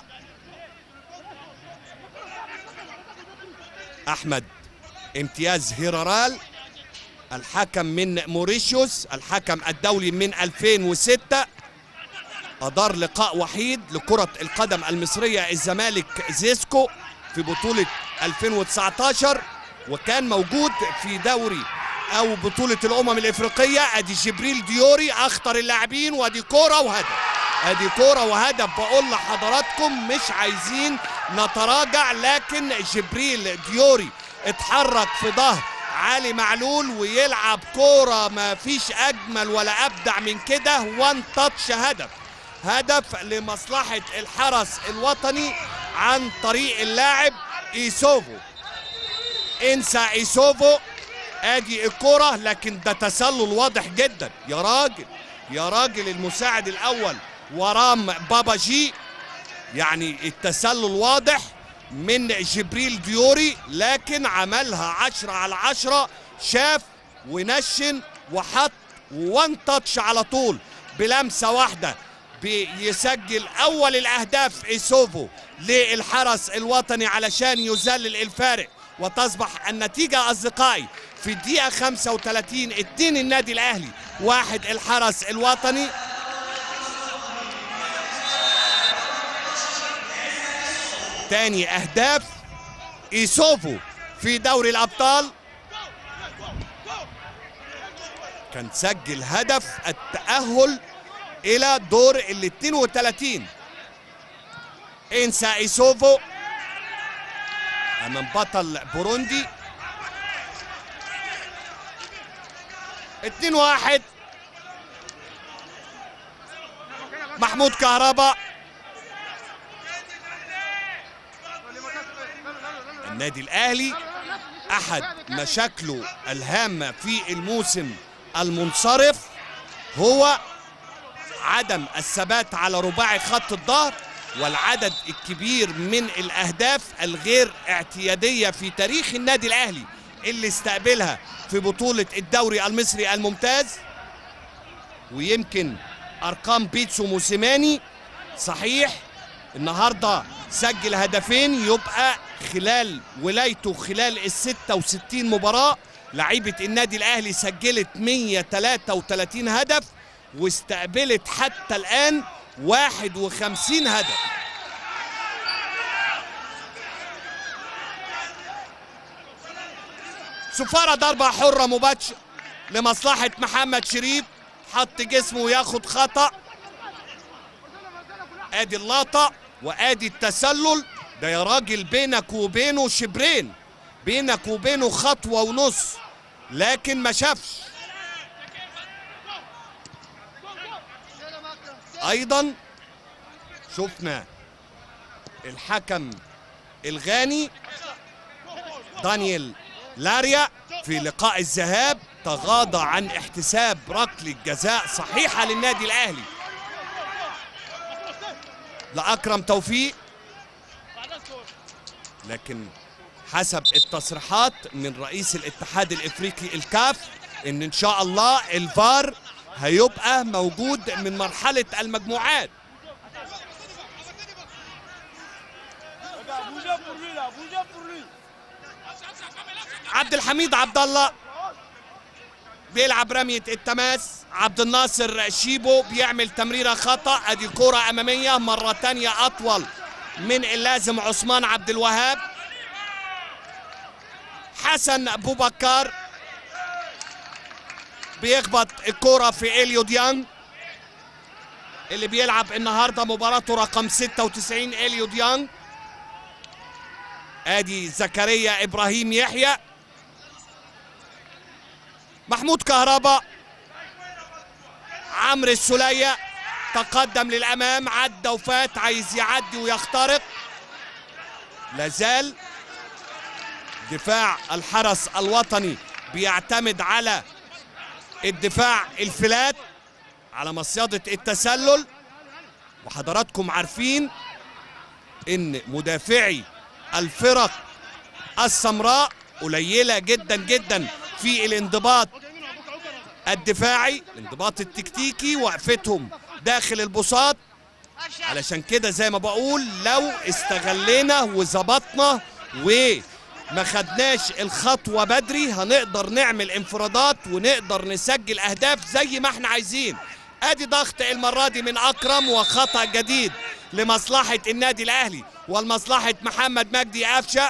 أحمد امتياز هيرارال الحكم من موريشيوس الحكم الدولي من 2006 أدار لقاء وحيد لكرة القدم المصرية الزمالك زيسكو في بطولة 2019 وكان موجود في دوري أو بطولة الأمم الإفريقية أدي جبريل ديوري أخطر اللاعبين وأدي كرة وهدف ادي كوره وهدف بقول لحضراتكم مش عايزين نتراجع لكن جبريل ديوري اتحرك في ظهر علي معلول ويلعب كوره ما فيش اجمل ولا ابدع من كده وان تاتش هدف هدف لمصلحه الحرس الوطني عن طريق اللاعب ايسوفو انسى ايسوفو ادي الكوره لكن ده تسلل واضح جدا يا راجل يا راجل المساعد الاول ورام بابا جي يعني التسلل واضح من جبريل ديوري لكن عملها عشرة على عشرة شاف ونشن وحط وان تاتش على طول بلمسة واحدة بيسجل أول الأهداف إيسوفو للحرس الوطني علشان يذلل الفارق وتصبح النتيجة أصدقائي في الدقيقة 35 اتنين النادي الأهلي واحد الحرس الوطني تاني اهداف ايسوفو في دوري الابطال كان سجل هدف التأهل الى دور ال 32 انسى ايسوفو امام بطل بوروندي اتنين واحد محمود كهربا النادي الاهلي احد مشاكله الهامه في الموسم المنصرف هو عدم الثبات على رباعي خط الظهر والعدد الكبير من الاهداف الغير اعتياديه في تاريخ النادي الاهلي اللي استقبلها في بطوله الدوري المصري الممتاز ويمكن ارقام بيتسو موسيماني صحيح النهارده سجل هدفين يبقى خلال ولايته خلال ال 66 مباراه لعيبه النادي الاهلي سجلت 133 هدف واستقبلت حتى الان 51 هدف سفارة ضربة حرة مباشرة لمصلحة محمد شريف حط جسمه وياخد خطأ ادي اللقطة وادي التسلل ده يا راجل بينك وبينه شبرين بينك وبينه خطوة ونص لكن ما شافش ايضا شفنا الحكم الغاني دانيال لاريا في لقاء الذهاب تغاضى عن احتساب ركله جزاء صحيحه للنادي الاهلي لاكرم توفيق لكن حسب التصريحات من رئيس الاتحاد الافريقي الكاف ان ان شاء الله الفار هيبقى موجود من مرحله المجموعات Bougez pour lui là, bougez pour lui. عبد الحميد عبد الله بيلعب رمية التماس عبد الناصر شيبو بيعمل تمريرة خطأ ادي كرة امامية مرة تانية اطول من اللازم عثمان عبد الوهاب حسن ابو بكر بيخبط الكرة في اليو ديانج اللي بيلعب النهارده مباراته رقم 96 اليو ديانج ادي زكريا ابراهيم يحيى محمود كهربا عمرو السلية تقدم للامام عدى وفات عايز يعدي ويخترق لازال دفاع الحرس الوطني بيعتمد على الدفاع الفلات على مصيدة التسلل وحضراتكم عارفين ان مدافعي الفرق السمراء قليلة جدا جدا في الانضباط الدفاعي الانضباط التكتيكي وقفتهم داخل البساط علشان كده زي ما بقول لو استغلينا وظبطنا وما خدناش الخطوة بدري هنقدر نعمل انفرادات ونقدر نسجل اهداف زي ما احنا عايزين ادي ضغط المرة دي من اكرم وخطأ جديد لمصلحة النادي الاهلي ولمصلحة محمد مجدي قفشة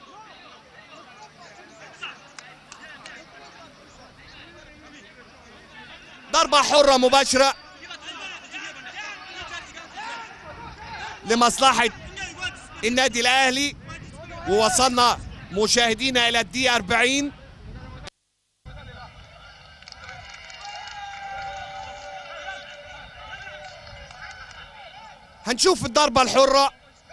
ضربة حرة مباشرة لمصلحة النادي الأهلي ووصلنا مشاهدينا إلى الدقيقة 40 هنشوف الضربة الحرة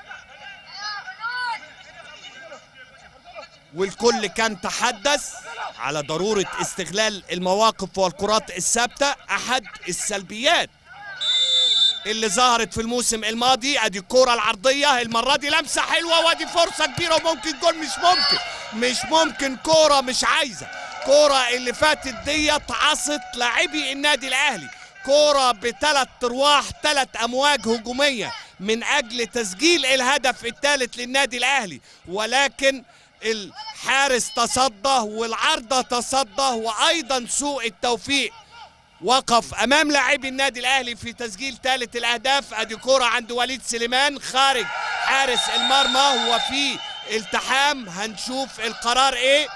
والكل كان تحدث على ضرورة استغلال المواقف والكرات الثابتة أحد السلبيات اللي ظهرت في الموسم الماضي ادي الكرة العرضية المرة دي لمسة حلوة وادي فرصة كبيرة وممكن جول مش ممكن مش ممكن كرة مش عايزة كرة اللي فاتت ديت عصت لاعبي النادي الاهلي كرة بثلاث ارواح ثلاث امواج هجومية من اجل تسجيل الهدف الثالث للنادي الاهلي ولكن الحارس تصدى والعارضة تصدى وايضا سوء التوفيق وقف امام لاعبي النادي الاهلي في تسجيل ثالث الاهداف ادي كرة عند وليد سليمان خارج حارس المرمى وفي التحام هنشوف القرار ايه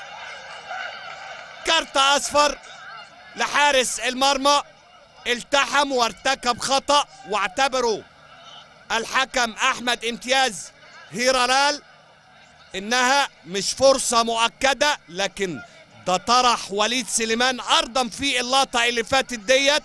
كارت اصفر لحارس المرمى التحم وارتكب خطأ واعتبروا الحكم احمد امتياز هيرارال انها مش فرصة مؤكدة لكن ده طرح وليد سليمان ارضا في اللقطه اللي فاتت ديت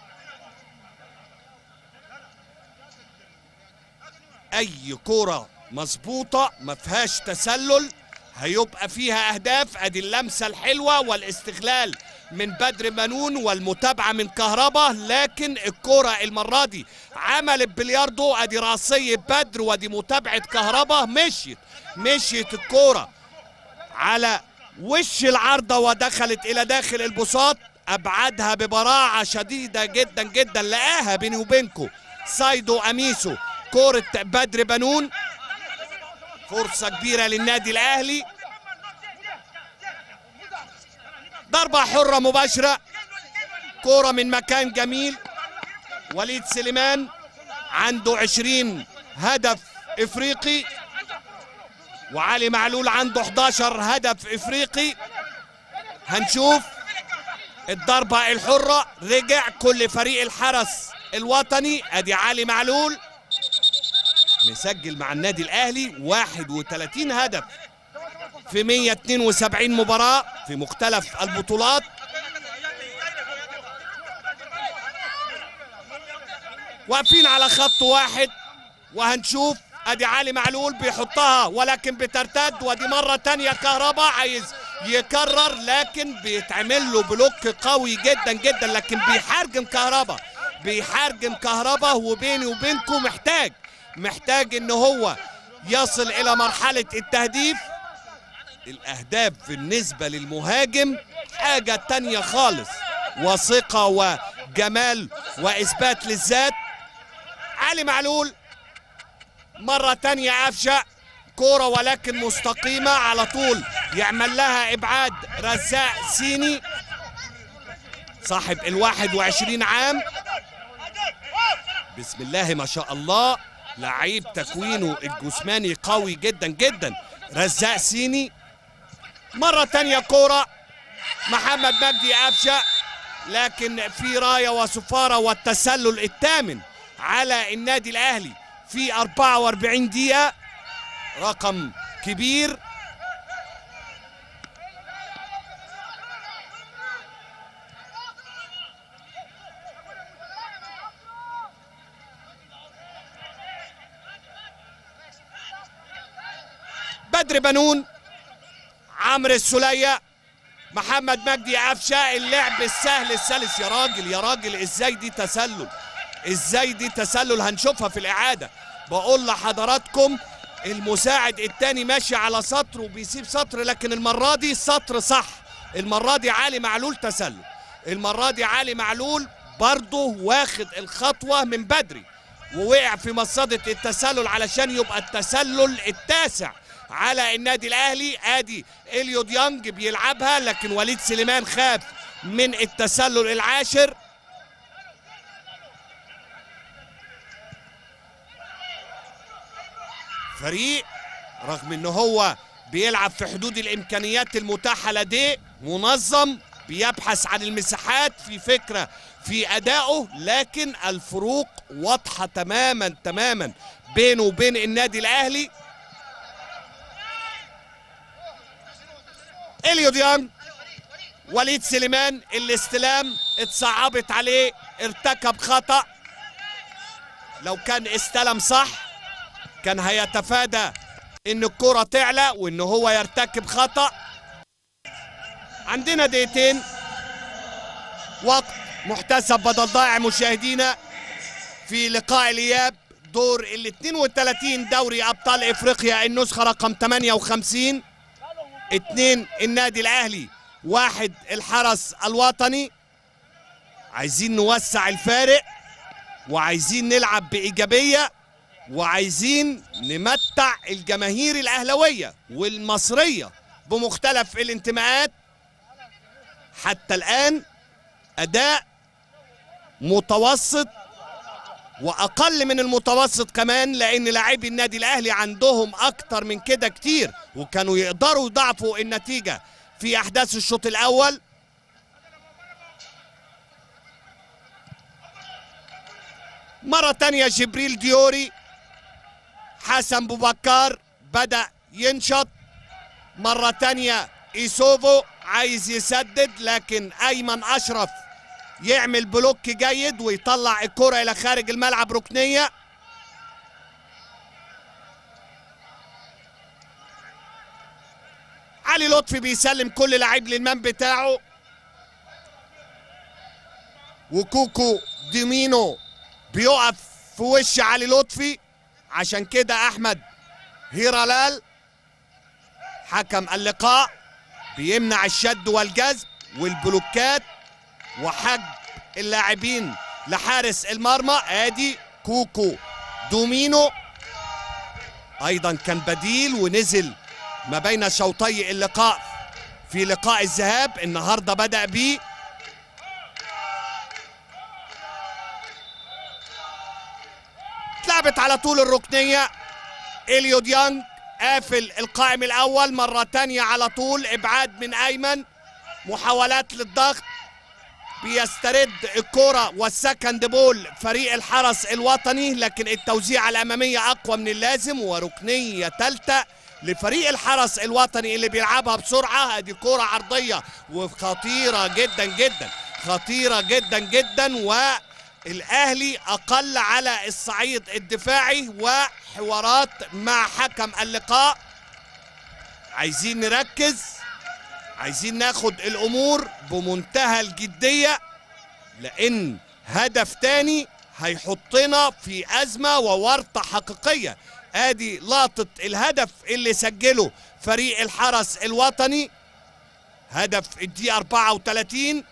اي كوره مظبوطه ما فيهاش تسلل هيبقى فيها اهداف ادي اللمسه الحلوه والاستغلال من بدر منون والمتابعه من كهربا لكن الكره المره دي عملت بلياردو ادي راسيه بدر ودي متابعه كهربا مشيت مشيت الكوره على وش العارضه ودخلت الى داخل البساط ابعدها ببراعه شديده جدا جدا لقاها بيني وبينكم سايدو اميسو كوره بدر بنون فرصه كبيره للنادي الاهلي ضربه حره مباشره كوره من مكان جميل وليد سليمان عنده عشرين هدف افريقي وعلي معلول عنده 11 هدف افريقي هنشوف الضربة الحرة رجع كل فريق الحرس الوطني ادي علي معلول مسجل مع النادي الاهلي 31 هدف في 172 مباراة في مختلف البطولات واقفين على خط واحد وهنشوف ادي علي معلول بيحطها ولكن بترتد ودي مرة تانية كهربا عايز يكرر لكن بيتعمل له بلوك قوي جدا جدا لكن بيحرجم كهربا بيحرجم كهربا وبيني وبينكم محتاج محتاج ان هو يصل الى مرحلة التهديف الاهداف بالنسبة للمهاجم حاجة تانية خالص وثقة وجمال واثبات للذات علي معلول مرة تانية قفشة كورة ولكن مستقيمة على طول يعمل لها إبعاد رزاق سيني صاحب الواحد وعشرين عام بسم الله ما شاء الله لعيب تكوينه الجسماني قوي جدا جدا رزاق سيني مرة تانية كورة محمد مجدي قفشة لكن في راية وصفارة والتسلل الثامن على النادي الأهلي في 44 دقيقة رقم كبير بدر بنون عمرو السلية محمد مجدي قفشه اللعب السهل السلس يا راجل يا راجل ازاي دي تسلل ازاي دي تسلل هنشوفها في الاعاده بقول لحضراتكم المساعد التاني ماشي على سطر وبيسيب سطر لكن المره دي سطر صح المره دي علي معلول تسلل المره دي علي معلول برضه واخد الخطوه من بدري ووقع في مصاده التسلل علشان يبقى التسلل التاسع على النادي الاهلي ادي اليو ديانج بيلعبها لكن وليد سليمان خاف من التسلل العاشر فريق رغم ان هو بيلعب في حدود الامكانيات المتاحه لديه منظم بيبحث عن المساحات في فكره في ادائه لكن الفروق واضحه تماما تماما بينه وبين النادي الاهلي اليو ديانج وليد سليمان الاستلام اتصعبت عليه ارتكب خطأ لو كان استلم صح كان هيتفادى ان الكرة تعلى وان هو يرتكب خطأ عندنا دقيقتين وقت محتسب بدل ضائع مشاهدينا في لقاء الاياب دور ال 32 دوري ابطال افريقيا النسخة رقم 58 اتنين النادي الاهلي واحد الحرس الوطني عايزين نوسع الفارق وعايزين نلعب بايجابيه وعايزين نمتع الجماهير الاهلويه والمصريه بمختلف الانتماءات حتى الان اداء متوسط واقل من المتوسط كمان لان لاعبي النادي الاهلي عندهم اكتر من كده كتير وكانوا يقدروا يضاعفوا النتيجه في احداث الشوط الاول مرة تانية جبريل ديوري حسن بوبكار بدأ ينشط مرة تانية إيسوفو عايز يسدد لكن ايمن اشرف يعمل بلوك جيد ويطلع الكرة الى خارج الملعب ركنية علي لطفي بيسلم كل لعيب للمان بتاعه وكوكو ديمينو بيقف في وش علي لطفي عشان كده احمد هيرالال حكم اللقاء بيمنع الشد والجذب والبلوكات وحج اللاعبين لحارس المرمى ادي كوكو دومينو ايضا كان بديل ونزل ما بين شوطي اللقاء في لقاء الذهاب النهارده بدا بيه اتلعبت على طول الركنيه اليو ديانج قافل القائم الاول مره تانية على طول ابعاد من ايمن محاولات للضغط بيسترد الكرة والسكند بول فريق الحرس الوطني لكن التوزيع الأمامية أقوى من اللازم وركنية ثالثة لفريق الحرس الوطني اللي بيلعبها بسرعة ادي كرة عرضية وخطيرة جدا جدا خطيرة جدا جدا والأهلي أقل على الصعيد الدفاعي وحوارات مع حكم اللقاء عايزين نركز عايزين ناخد الامور بمنتهى الجديه لان هدف تاني هيحطنا في ازمه وورطه حقيقيه ادي لقطه الهدف اللي سجله فريق الحرس الوطني هدف الدقيقه 34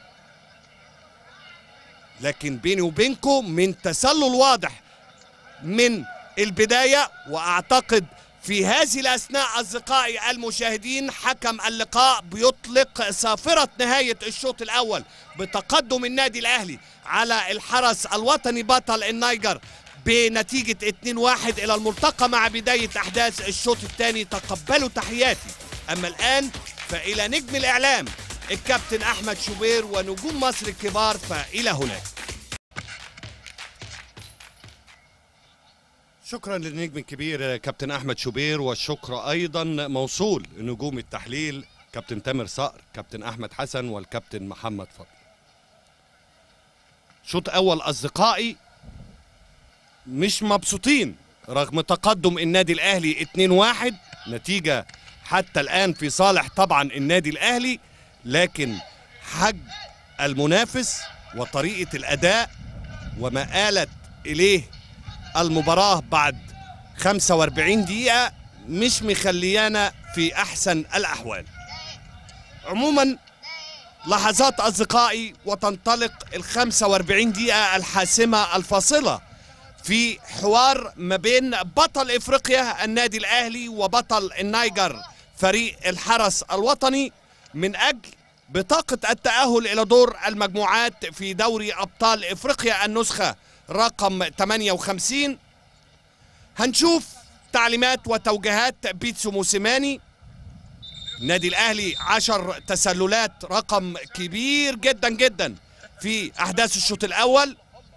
لكن بيني وبينكم من تسلل واضح من البدايه واعتقد في هذه الأثناء أصدقائي المشاهدين حكم اللقاء بيطلق صافرة نهاية الشوط الأول بتقدم النادي الأهلي على الحرس الوطني بطل النيجر بنتيجة 2-1 إلى الملتقى مع بداية أحداث الشوط الثاني تقبلوا تحياتي أما الآن فإلى نجم الإعلام الكابتن أحمد شوبير ونجوم مصر الكبار فإلى هناك شكرا للنجم الكبير كابتن احمد شوبير والشكر ايضا موصول لنجوم التحليل كابتن تامر صقر كابتن احمد حسن والكابتن محمد فضل شوط اول اصدقائي مش مبسوطين رغم تقدم النادي الاهلي 2-1 نتيجه حتى الان في صالح طبعا النادي الاهلي لكن حج المنافس وطريقه الاداء وما آلت اليه المباراة بعد 45 دقيقة مش مخليانا في أحسن الأحوال عموما لحظات أصدقائي وتنطلق ال 45 دقيقة الحاسمة الفاصلة في حوار ما بين بطل إفريقيا النادي الأهلي وبطل النيجر فريق الحرس الوطني من أجل بطاقة التأهل إلى دور المجموعات في دوري أبطال إفريقيا النسخة رقم 58 هنشوف تعليمات وتوجيهات بيتسو موسيماني النادي الاهلي عشر تسللات رقم كبير جدا جدا في احداث الشوط الاول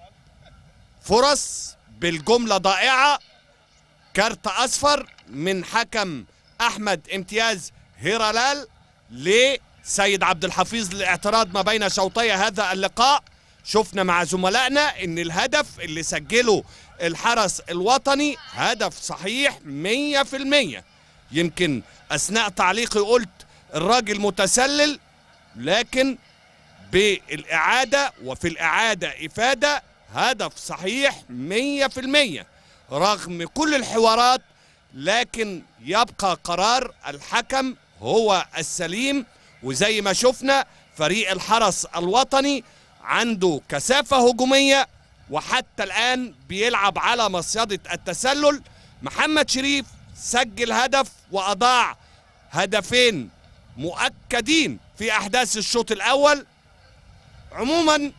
فرص بالجمله ضائعه كارت اصفر من حكم احمد امتياز هيرالال لسيد عبد الحفيظ للاعتراض ما بين شوطي هذا اللقاء شفنا مع زملائنا ان الهدف اللي سجله الحرس الوطني هدف صحيح مية في المية يمكن اثناء تعليقي قلت الراجل متسلل لكن بالاعادة وفي الاعادة افادة هدف صحيح مية في المية رغم كل الحوارات لكن يبقى قرار الحكم هو السليم وزي ما شفنا فريق الحرس الوطني عنده كثافة هجومية وحتى الآن بيلعب على مصيدة التسلل محمد شريف سجل هدف وأضاع هدفين مؤكدين في أحداث الشوط الأول عموما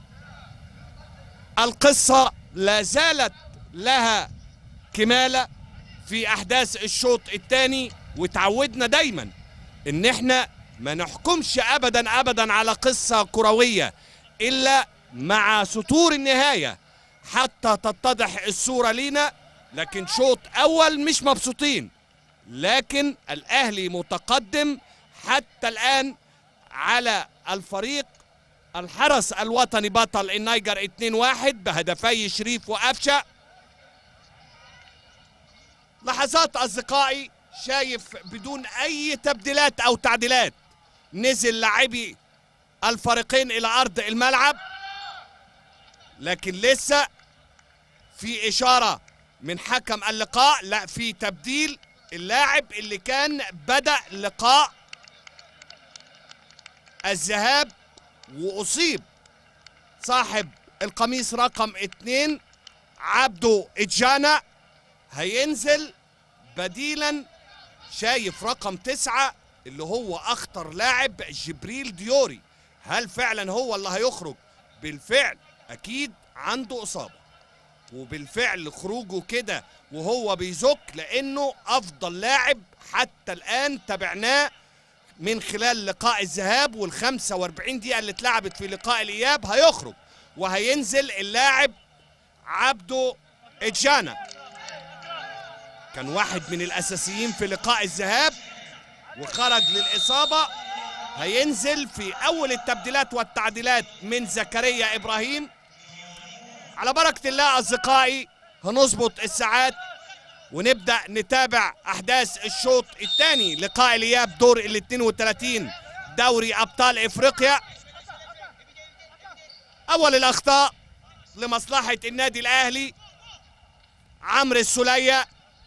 القصة لا زالت لها كمالة في أحداث الشوط الثاني وتعودنا دايما إن احنا ما نحكمش أبدا أبدا على قصة كروية الا مع سطور النهايه حتى تتضح الصوره لينا لكن شوط اول مش مبسوطين لكن الاهلي متقدم حتى الان على الفريق الحرس الوطني بطل النيجر 2-1 بهدفي شريف وقفشه لحظات اصدقائي شايف بدون اي تبديلات او تعديلات نزل لاعبي الفريقين الى ارض الملعب لكن لسه في اشاره من حكم اللقاء لا في تبديل اللاعب اللي كان بدا لقاء الذهاب واصيب صاحب القميص رقم اتنين عبده اجانا هينزل بديلا شايف رقم تسعة اللي هو اخطر لاعب جبريل ديوري هل فعلا هو اللي هيخرج بالفعل اكيد عنده اصابه وبالفعل خروجه كده وهو بيزك لانه افضل لاعب حتى الان تابعناه من خلال لقاء الذهاب وال 45 دقيقه اللي اتلعبت في لقاء الاياب هيخرج وهينزل اللاعب عبده اجانا كان واحد من الاساسيين في لقاء الذهاب وخرج للاصابه هينزل في اول التبديلات والتعديلات من زكريا ابراهيم على بركه الله اصدقائي هنظبط الساعات ونبدا نتابع احداث الشوط الثاني لقاء الاياب دور ال 32 دوري ابطال افريقيا اول الاخطاء لمصلحه النادي الاهلي عمرو السليه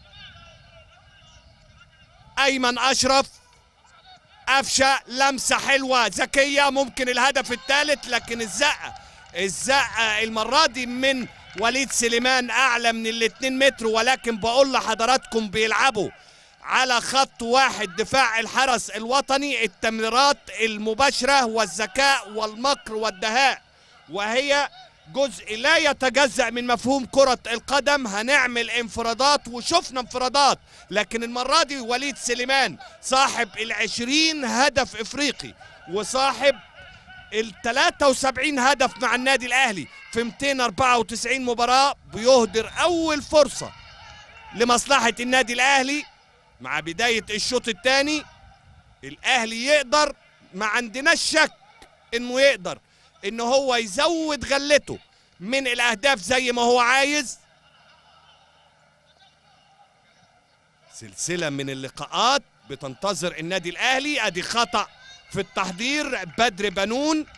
ايمن اشرف قفشه لمسه حلوه ذكيه ممكن الهدف الثالث لكن الزقه الزقه المره دي من وليد سليمان اعلى من الاتنين متر ولكن بقول لحضراتكم بيلعبوا على خط واحد دفاع الحرس الوطني التمريرات المباشره والذكاء والمكر والدهاء وهي جزء لا يتجزأ من مفهوم كرة القدم هنعمل انفرادات وشفنا انفرادات لكن المرة دي وليد سليمان صاحب العشرين هدف افريقي وصاحب ال 73 هدف مع النادي الاهلي في 294 مباراة بيهدر اول فرصة لمصلحة النادي الاهلي مع بداية الشوط الثاني الاهلي يقدر ما عندناش شك انه يقدر ان هو يزود غلته من الاهداف زي ما هو عايز سلسلة من اللقاءات بتنتظر النادي الاهلي ادي خطأ في التحضير بدر بنون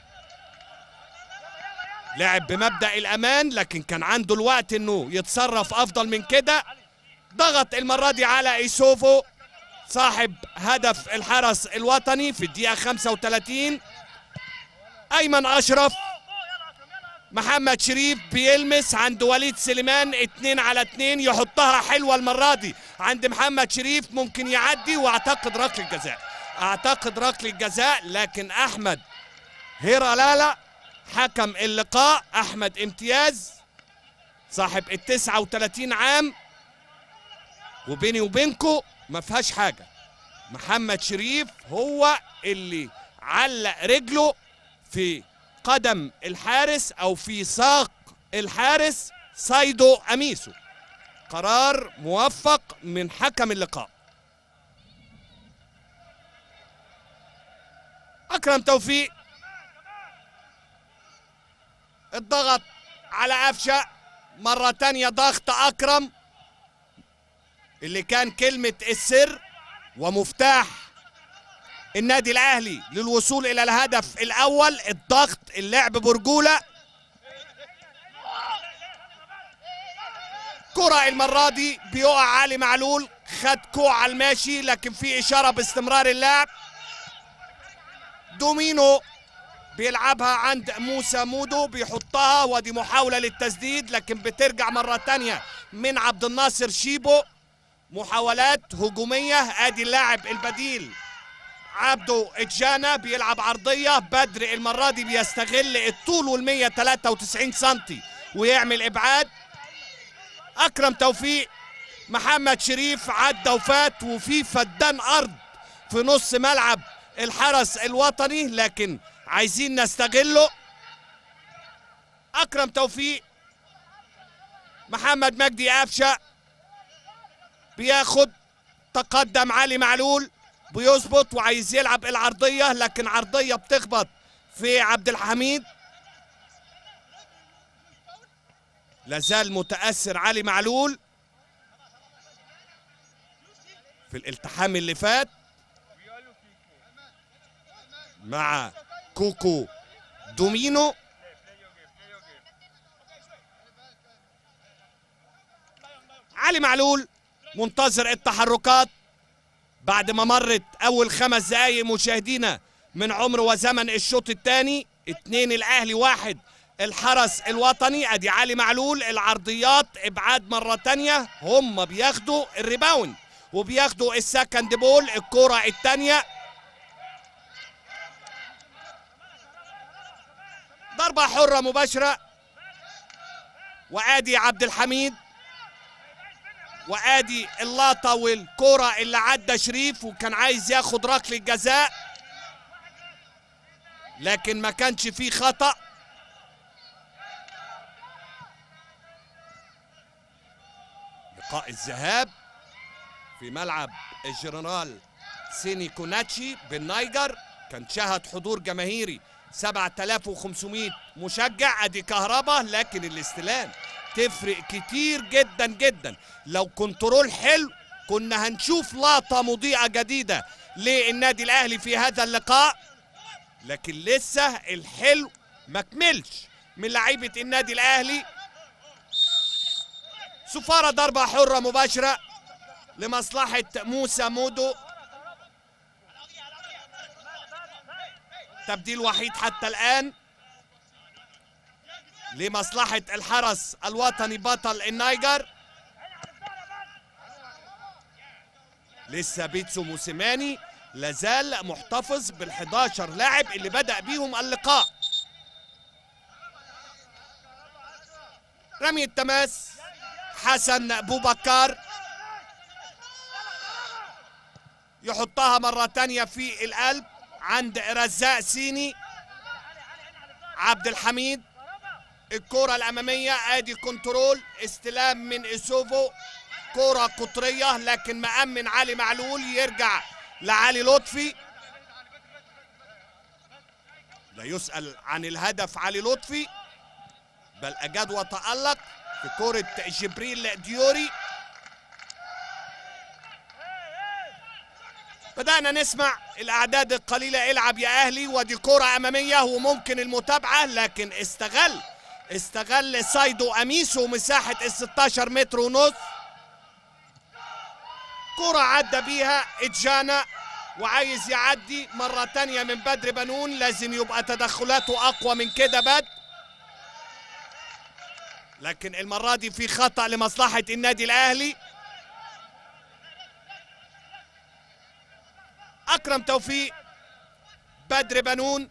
لعب بمبدأ الامان لكن كان عنده الوقت انه يتصرف افضل من كده ضغط المرة دي على ايسوفو صاحب هدف الحرس الوطني في الدقيقة 35 ايمن اشرف محمد شريف بيلمس عند وليد سليمان اتنين على اتنين يحطها حلوة المرة دي عند محمد شريف ممكن يعدي واعتقد ركل الجزاء اعتقد ركل الجزاء لكن احمد هيرالالا حكم اللقاء احمد امتياز صاحب ال 39 عام وبيني وبينكو ما فيهاش حاجه محمد شريف هو اللي علق رجله في قدم الحارس او في ساق الحارس سايدو اميسو قرار موفق من حكم اللقاء اكرم توفيق الضغط على قفشه مره تانية ضغط اكرم اللي كان كلمه السر ومفتاح النادي الاهلي للوصول الى الهدف الاول الضغط اللعب برجوله كرة المرة دي بيقع علي معلول خد كوع على الماشي لكن في إشارة باستمرار اللعب دومينو بيلعبها عند موسى مودو بيحطها ودي محاولة للتسديد لكن بترجع مرة تانية من عبد الناصر شيبو محاولات هجومية ادي اللاعب البديل عبده اجانا بيلعب عرضية بدر المرة دي بيستغل الطول وال 193 سنتي ويعمل ابعاد اكرم توفيق محمد شريف عدى وفات وفي فدان ارض في نص ملعب الحرس الوطني لكن عايزين نستغله اكرم توفيق محمد مجدي قفشه بياخد تقدم علي معلول بيظبط وعايز يلعب العرضيه لكن عرضيه بتخبط في عبد الحميد لازال متاثر علي معلول في الالتحام اللي فات مع كوكو دومينو علي معلول منتظر التحركات بعد ما مرت اول خمس دقايق مشاهدينا من عمر وزمن الشوط الثاني اتنين الاهلي واحد الحرس الوطني ادي علي معلول العرضيات ابعاد مره تانية هم بياخدوا الريباوند وبياخدوا السكند بول الكرة التانية ضربة حرة مباشرة وادي عبد الحميد وادي اللقطة والكرة اللي عدى شريف وكان عايز ياخد ركلة جزاء لكن ما كانش فيه خطأ لقاء الذهاب في ملعب الجنرال سيني كوناتشي بالنيجر كان شهد حضور جماهيري 7500 مشجع ادي كهربا لكن الاستلام تفرق كتير جدا جدا لو كنترول حلو كنا هنشوف لقطة مضيئة جديدة للنادي الاهلي في هذا اللقاء لكن لسه الحلو ما كملش من لعيبة النادي الاهلي سفارة ضربة حرة مباشرة لمصلحة موسى مودو تبديل وحيد حتى الآن لمصلحة الحرس الوطني بطل النيجر لسه بيتسو موسيماني لازال محتفظ بال11 لاعب اللي بدأ بيهم اللقاء رمي التماس حسن بوبكار يحطها مرة تانية في القلب عند رزاق سيني عبد الحميد الكرة الأمامية ادي كنترول استلام من اسوفو كرة قطرية لكن مأمن علي معلول يرجع لعلي لطفي لا يسأل عن الهدف علي لطفي بل أجاد وتألق في كرة جبريل ديوري بدأنا نسمع الأعداد القليلة العب يا أهلي ودي كرة أمامية وممكن المتابعة لكن استغل استغل سايدو أميسو مساحة ال 16 متر ونص كرة عدى بيها إتجانا وعايز يعدي مرة تانية من بدر بنون لازم يبقى تدخلاته أقوى من كده بدر لكن المرة دي في خطأ لمصلحة النادي الأهلي أكرم توفيق بدر بنون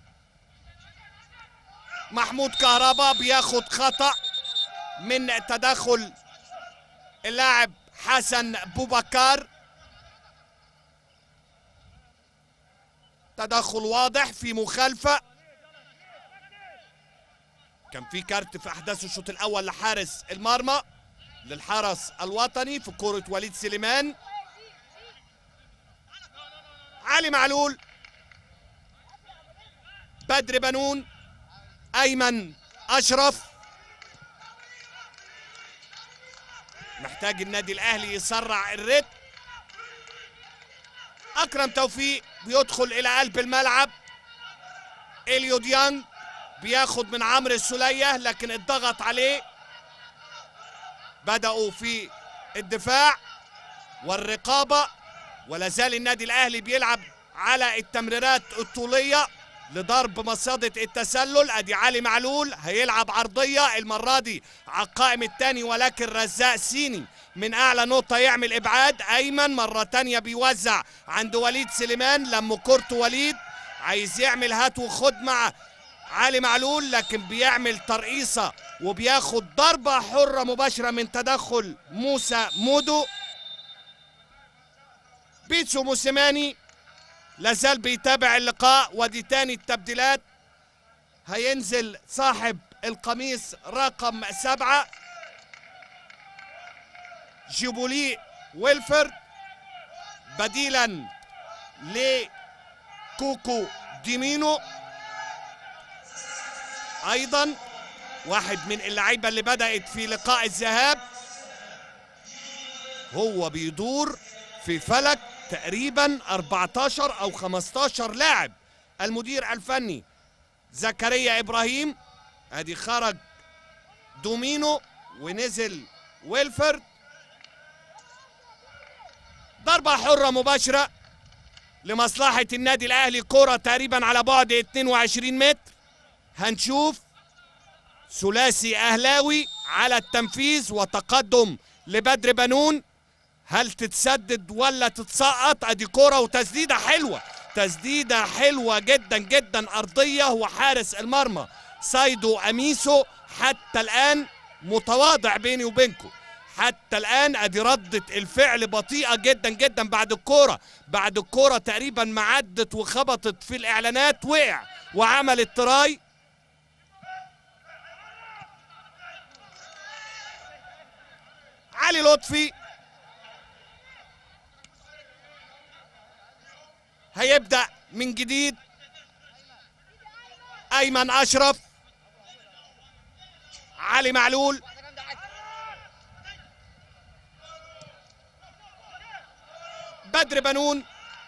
محمود كهربا بياخد خطأ من تدخل اللاعب حسن بوبكار تدخل واضح في مخالفة كان في كارت في أحداث الشوط الأول لحارس المرمى للحرس الوطني في كرة وليد سليمان علي معلول بدر بنون ايمن اشرف محتاج النادي الاهلي يسرع الريتم اكرم توفيق بيدخل الى قلب الملعب اليو ديانج بياخد من عمرو السوليه لكن اتضغط عليه بداوا في الدفاع والرقابه ولا زال النادي الاهلي بيلعب على التمريرات الطوليه لضرب مصيدة التسلل ادي علي معلول هيلعب عرضية المرة دي على القائم الثاني ولكن رزاق سيني من اعلى نقطة يعمل ابعاد ايمن مرة تانية بيوزع عند وليد سليمان لما كورت وليد عايز يعمل هات وخد مع علي معلول لكن بيعمل ترقيصة وبياخد ضربة حرة مباشرة من تدخل موسى مودو بيتسو موسيماني لازال بيتابع اللقاء ودي تاني التبديلات هينزل صاحب القميص رقم سبعة جيبولي ويلفرد بديلا لكوكو ديمينو ايضا واحد من اللعيبه اللي بدات في لقاء الذهاب هو بيدور في فلك تقريبا 14 او 15 لاعب المدير الفني زكريا ابراهيم ادي خرج دومينو ونزل ويلفرد ضربة حرة مباشرة لمصلحة النادي الأهلي كرة تقريبا على بعد 22 متر هنشوف ثلاثي أهلاوي على التنفيذ وتقدم لبدر بنون هل تتسدد ولا تتسقط ادي كرة وتسديدة حلوة تسديدة حلوة جدا جدا أرضية وحارس المرمى سايدو أميسو حتى الآن متواضع بيني وبينكم حتى الآن ادي ردة الفعل بطيئة جدا جدا بعد الكورة بعد الكورة تقريبا ما عدت وخبطت في الإعلانات وقع وعمل التراي علي لطفي هيبدأ من جديد أيمن أشرف علي معلول بدر بنون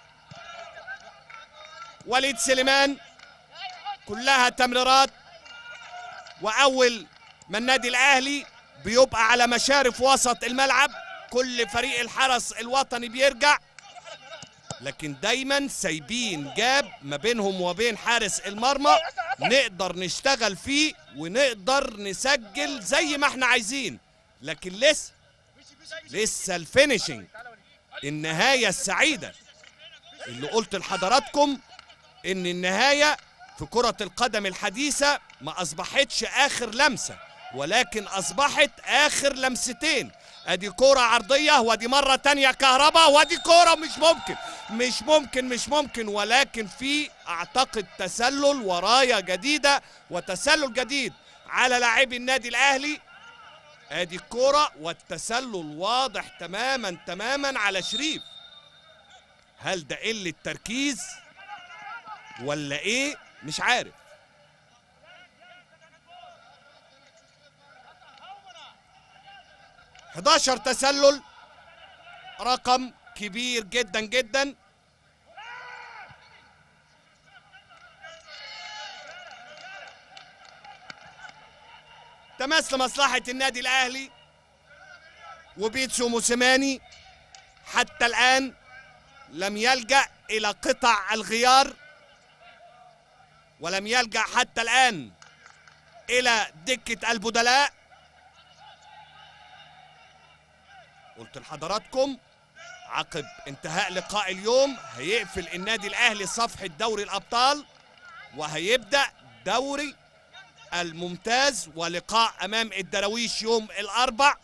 وليد سليمان كلها تمريرات واول ما النادي الاهلي بيبقى على مشارف وسط الملعب كل فريق الحرس الوطني بيرجع لكن دايما سايبين جاب ما بينهم وبين حارس المرمى نقدر نشتغل فيه ونقدر نسجل زي ما احنا عايزين لكن لسه لسه الفينيشنج النهاية السعيدة اللي قلت لحضراتكم ان النهاية في كرة القدم الحديثة ما اصبحتش اخر لمسة ولكن اصبحت اخر لمستين ادي كرة عرضية وادي مرة تانية كهرباء وادي كرة مش ممكن مش ممكن مش ممكن ولكن في اعتقد تسلل ورايا جديدة وتسلل جديد على لاعبي النادي الاهلي ادي الكرة والتسلل واضح تماما تماما على شريف هل ده قلة تركيز ولا ايه مش عارف حداشر تسلل رقم كبير جدا جدا تماس لمصلحة النادي الأهلي وبيتسو موسيماني حتى الآن لم يلجأ إلى قطع الغيار ولم يلجأ حتى الآن إلى دكة البدلاء قلت لحضراتكم عقب انتهاء لقاء اليوم هيقفل النادي الأهلي صفحة دوري الأبطال وهيبدأ دوري الممتاز ولقاء امام الدراويش يوم الاربع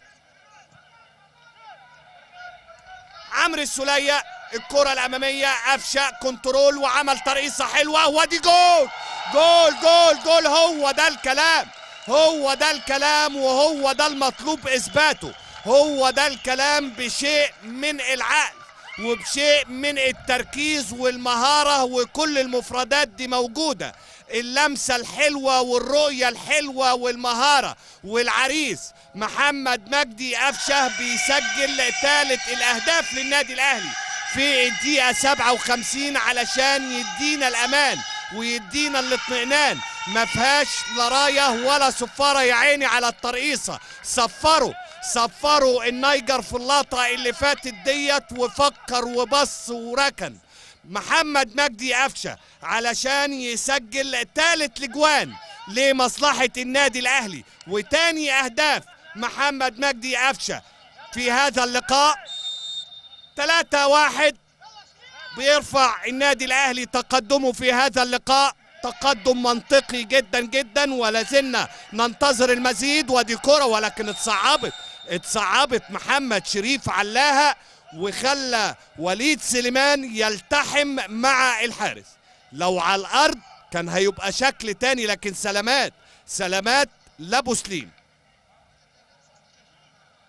عمرو السولية الكرة الأمامية قفشة كنترول وعمل ترقيصة حلوة وادي جول جول جول جول هو ده الكلام هو ده الكلام وهو ده المطلوب إثباته هو ده الكلام بشيء من العقل وبشيء من التركيز والمهارة وكل المفردات دي موجودة اللمسة الحلوة والرؤية الحلوة والمهارة والعريس محمد مجدي قفشه بيسجل ثالث الأهداف للنادي الأهلي في الدقيقة 57 علشان يدينا الأمان ويدينا الاطمئنان ما فيهاش لا رايه ولا صفاره يا عيني على الترقيصه صفروا صفروا النيجر في اللقطه اللي فاتت ديت وفكر وبص وركن محمد مجدي قفشه علشان يسجل ثالث لجوان لمصلحه النادي الاهلي وتاني اهداف محمد مجدي قفشه في هذا اللقاء 3 واحد بيرفع النادي الاهلي تقدمه في هذا اللقاء تقدم منطقي جدا جدا ولا زلنا ننتظر المزيد ودي كرة ولكن اتصعبت اتصعبت محمد شريف علاها وخلى وليد سليمان يلتحم مع الحارس لو على الارض كان هيبقى شكل تاني لكن سلامات سلامات لابو سليم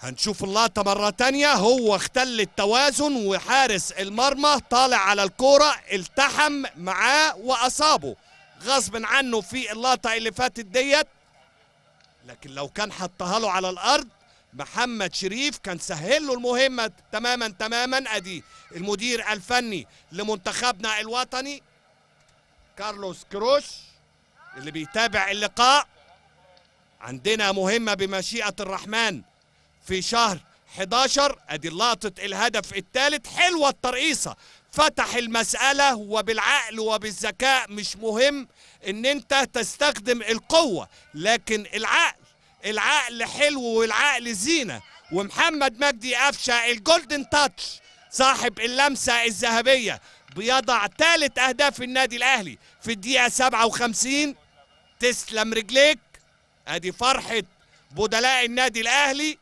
هنشوف اللقطة مرة تانية هو اختل التوازن وحارس المرمى طالع على الكورة التحم معاه وأصابه غصب عنه في اللقطة اللي فاتت ديت لكن لو كان حطها له على الأرض محمد شريف كان سهل له المهمة تماما تماما أدي المدير الفني لمنتخبنا الوطني كارلوس كروش اللي بيتابع اللقاء عندنا مهمة بمشيئة الرحمن في شهر 11 ادي لقطة الهدف الثالث حلوة الترقيصة فتح المسألة وبالعقل وبالذكاء مش مهم ان انت تستخدم القوة لكن العقل العقل حلو والعقل زينة ومحمد مجدي قفشة الجولدن تاتش صاحب اللمسة الذهبية بيضع ثالث اهداف النادي الاهلي في الدقيقة 57 تسلم رجليك ادي فرحة بدلاء النادي الاهلي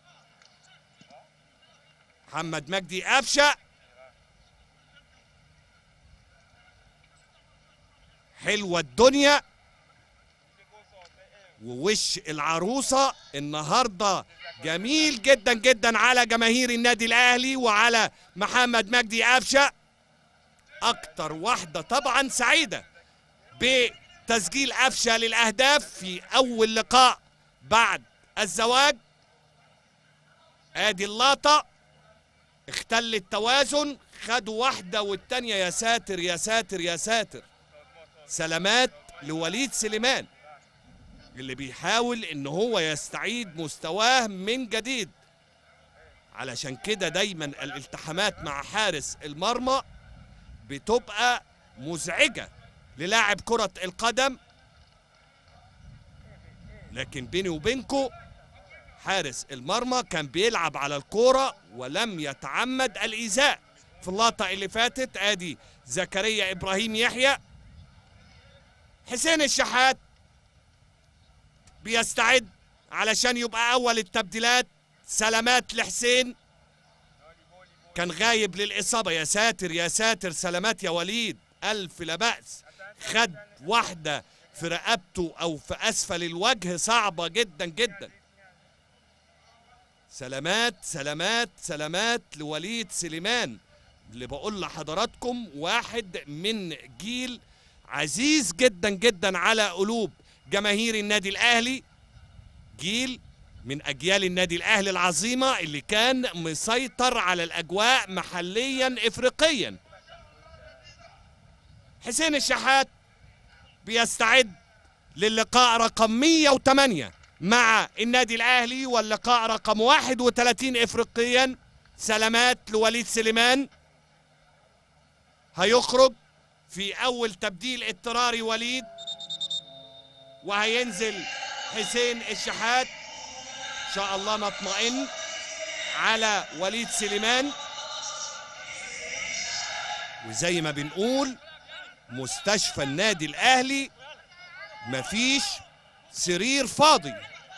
محمد مجدي قفشه حلوة الدنيا ووش العروسة النهاردة جميل جدا جدا على جماهير النادي الأهلي وعلى محمد مجدي قفشة أكتر واحدة طبعا سعيدة بتسجيل قفشة للأهداف في أول لقاء بعد الزواج ادي اللقطة اختل التوازن خدوا واحدة والتانية يا ساتر يا ساتر يا ساتر سلامات لوليد سليمان اللي بيحاول ان هو يستعيد مستواه من جديد علشان كده دايما الالتحامات مع حارس المرمى بتبقى مزعجة للاعب كرة القدم لكن بيني وبينكو حارس المرمى كان بيلعب على الكورة ولم يتعمد الإيذاء في اللقطة اللي فاتت ادي زكريا ابراهيم يحيى حسين الشحات بيستعد علشان يبقى اول التبديلات سلامات لحسين كان غايب للإصابة يا ساتر يا ساتر سلامات يا وليد ألف لا بأس خد واحدة في رقبته أو في أسفل الوجه صعبة جدا جدا سلامات سلامات سلامات لوليد سليمان اللي بقول لحضراتكم واحد من جيل عزيز جدا جدا على قلوب جماهير النادي الاهلي جيل من اجيال النادي الاهلي العظيمه اللي كان مسيطر على الاجواء محليا افريقيا حسين الشحات بيستعد للقاء رقم 108 مع النادي الاهلي واللقاء رقم 31 افريقيا سلامات لوليد سليمان هيخرج في اول تبديل اضطراري وليد وهينزل حسين الشحات ان شاء الله نطمئن على وليد سليمان وزي ما بنقول مستشفى النادي الاهلي مفيش سرير فاضي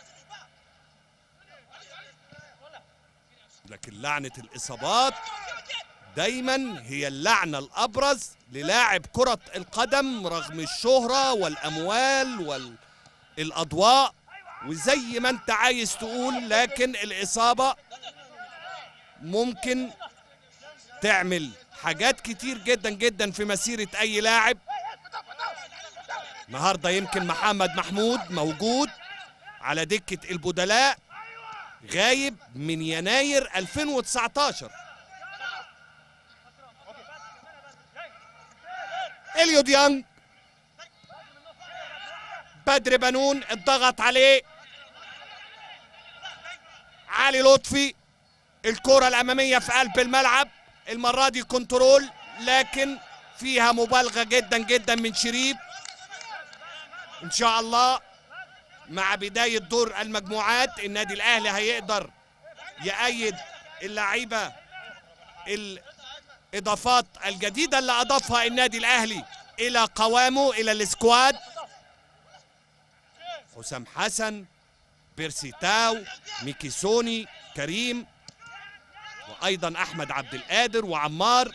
لكن لعنة الإصابات دايما هي اللعنة الأبرز للاعب كرة القدم رغم الشهرة والأموال والأضواء وزي ما انت عايز تقول لكن الإصابة ممكن تعمل حاجات كتير جدا جدا في مسيرة أي لاعب النهارده يمكن محمد محمود موجود على دكة البدلاء غايب من يناير 2019 اليو ديانج بدر بنون اتضغط عليه علي لطفي الكرة الأمامية في قلب الملعب المرة دي كنترول لكن فيها مبالغة جدا جدا من شريف ان شاء الله مع بداية دور المجموعات النادي الاهلي هيقدر يأيد اللعيبة الاضافات الجديدة اللي اضافها النادي الاهلي الى قوامه الى السكواد حسام حسن بيرسي تاو ميكيسوني كريم وايضا احمد عبد القادر وعمار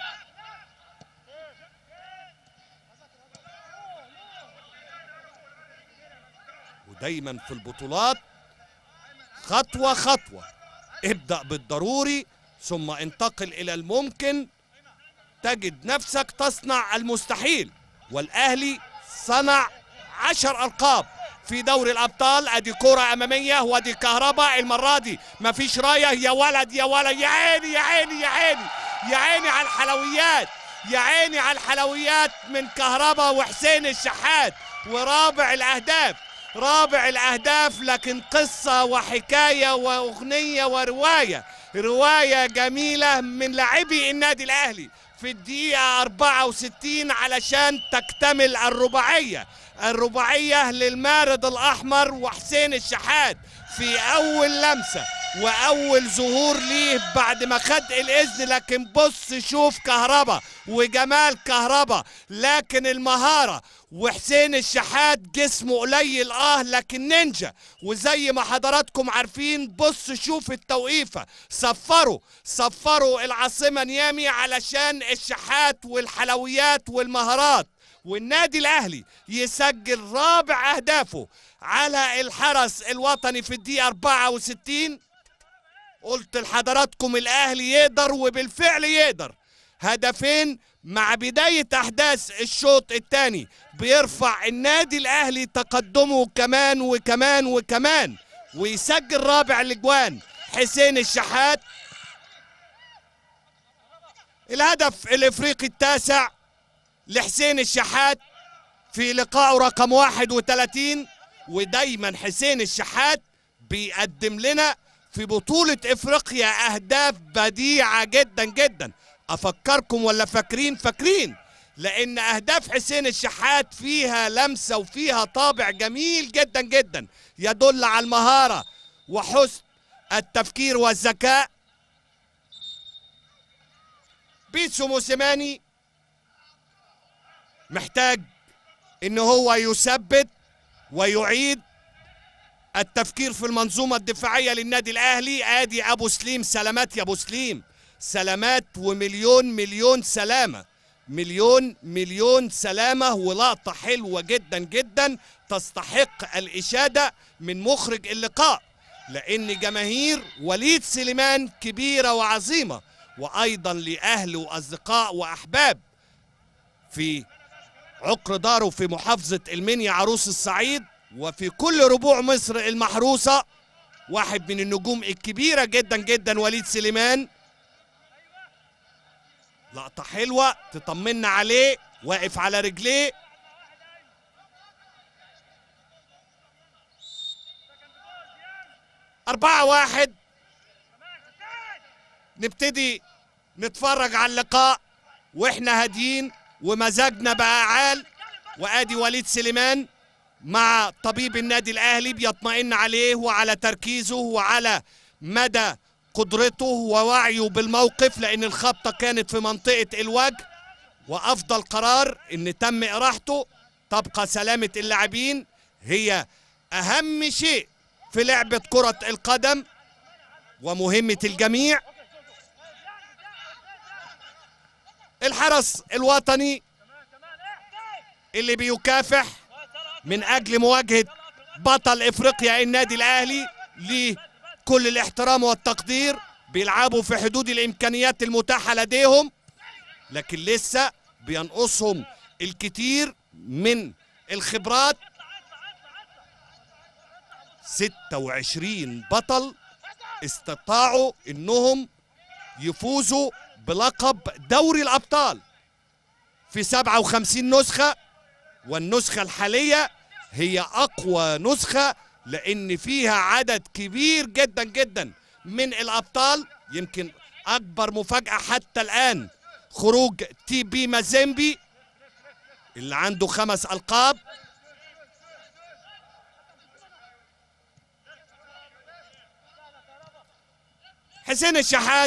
ودايما في البطولات خطوة خطوة ابدأ بالضروري ثم انتقل إلى الممكن تجد نفسك تصنع المستحيل والأهلي صنع عشر ألقاب في دوري الأبطال أدي كرة أمامية وأدي كهرباء المرة دي مفيش راية يا ولد يا ولد يا عيني يا عيني يا عيني يا عيني على الحلويات يا عيني على الحلويات من كهرباء وحسين الشحات ورابع الأهداف رابع الأهداف لكن قصة وحكاية وأغنية ورواية رواية جميلة من لاعبي النادي الأهلي في الدقيقة 64 علشان تكتمل الرباعية الرباعية للمارد الأحمر وحسين الشحات في أول لمسة وأول ظهور ليه بعد ما خد الإذن لكن بص شوف كهربا وجمال كهربا لكن المهارة وحسين الشحات جسمه قليل اه لكن نينجا وزي ما حضراتكم عارفين بص شوف التوقيفة صفروا صفروا العاصمة نيامي علشان الشحات والحلويات والمهارات والنادي الاهلي يسجل رابع اهدافه على الحرس الوطني في الدقيقة 64 قلت لحضراتكم الاهلي يقدر وبالفعل يقدر هدفين مع بداية احداث الشوط الثاني بيرفع النادي الاهلي تقدمه كمان وكمان وكمان ويسجل رابع الاجوان حسين الشحات الهدف الافريقي التاسع لحسين الشحات في لقائه رقم 31 ودايما حسين الشحات بيقدم لنا في بطولة افريقيا اهداف بديعة جدا جدا افكركم ولا فاكرين فاكرين لان اهداف حسين الشحات فيها لمسة وفيها طابع جميل جدا جدا يدل على المهارة وحسن التفكير والذكاء بيتسو موسيماني محتاج ان هو يثبت ويعيد التفكير في المنظومة الدفاعية للنادي الأهلي آدي أبو سليم سلامات يا أبو سليم سلامات ومليون مليون سلامة مليون مليون سلامة ولقطة حلوة جدا جدا تستحق الإشادة من مخرج اللقاء لأن جماهير وليد سليمان كبيرة وعظيمة وأيضا لأهل وأصدقاء وأحباب في عقر داره في محافظة المنيا عروس الصعيد وفي كل ربوع مصر المحروسة واحد من النجوم الكبيرة جدا جدا وليد سليمان لقطة حلوة تطمنا عليه واقف على رجليه أربعة واحد نبتدي نتفرج على اللقاء واحنا هاديين ومزاجنا بقى عال وادي وليد سليمان مع طبيب النادي الاهلي بيطمئن عليه وعلى تركيزه وعلى مدى قدرته ووعيه بالموقف لان الخبطه كانت في منطقه الوجه وافضل قرار ان تم اراحته تبقى سلامه اللاعبين هي اهم شيء في لعبه كره القدم ومهمه الجميع الحرس الوطني اللي بيكافح من اجل مواجهه بطل افريقيا النادي الاهلي لكل الاحترام والتقدير بيلعبوا في حدود الامكانيات المتاحه لديهم لكن لسه بينقصهم الكثير من الخبرات 26 بطل استطاعوا انهم يفوزوا بلقب دوري الابطال في 57 نسخه والنسخه الحاليه هي اقوى نسخه لان فيها عدد كبير جدا جدا من الابطال يمكن اكبر مفاجاه حتى الان خروج تي بي مازيمبي اللي عنده خمس القاب حسين الشحات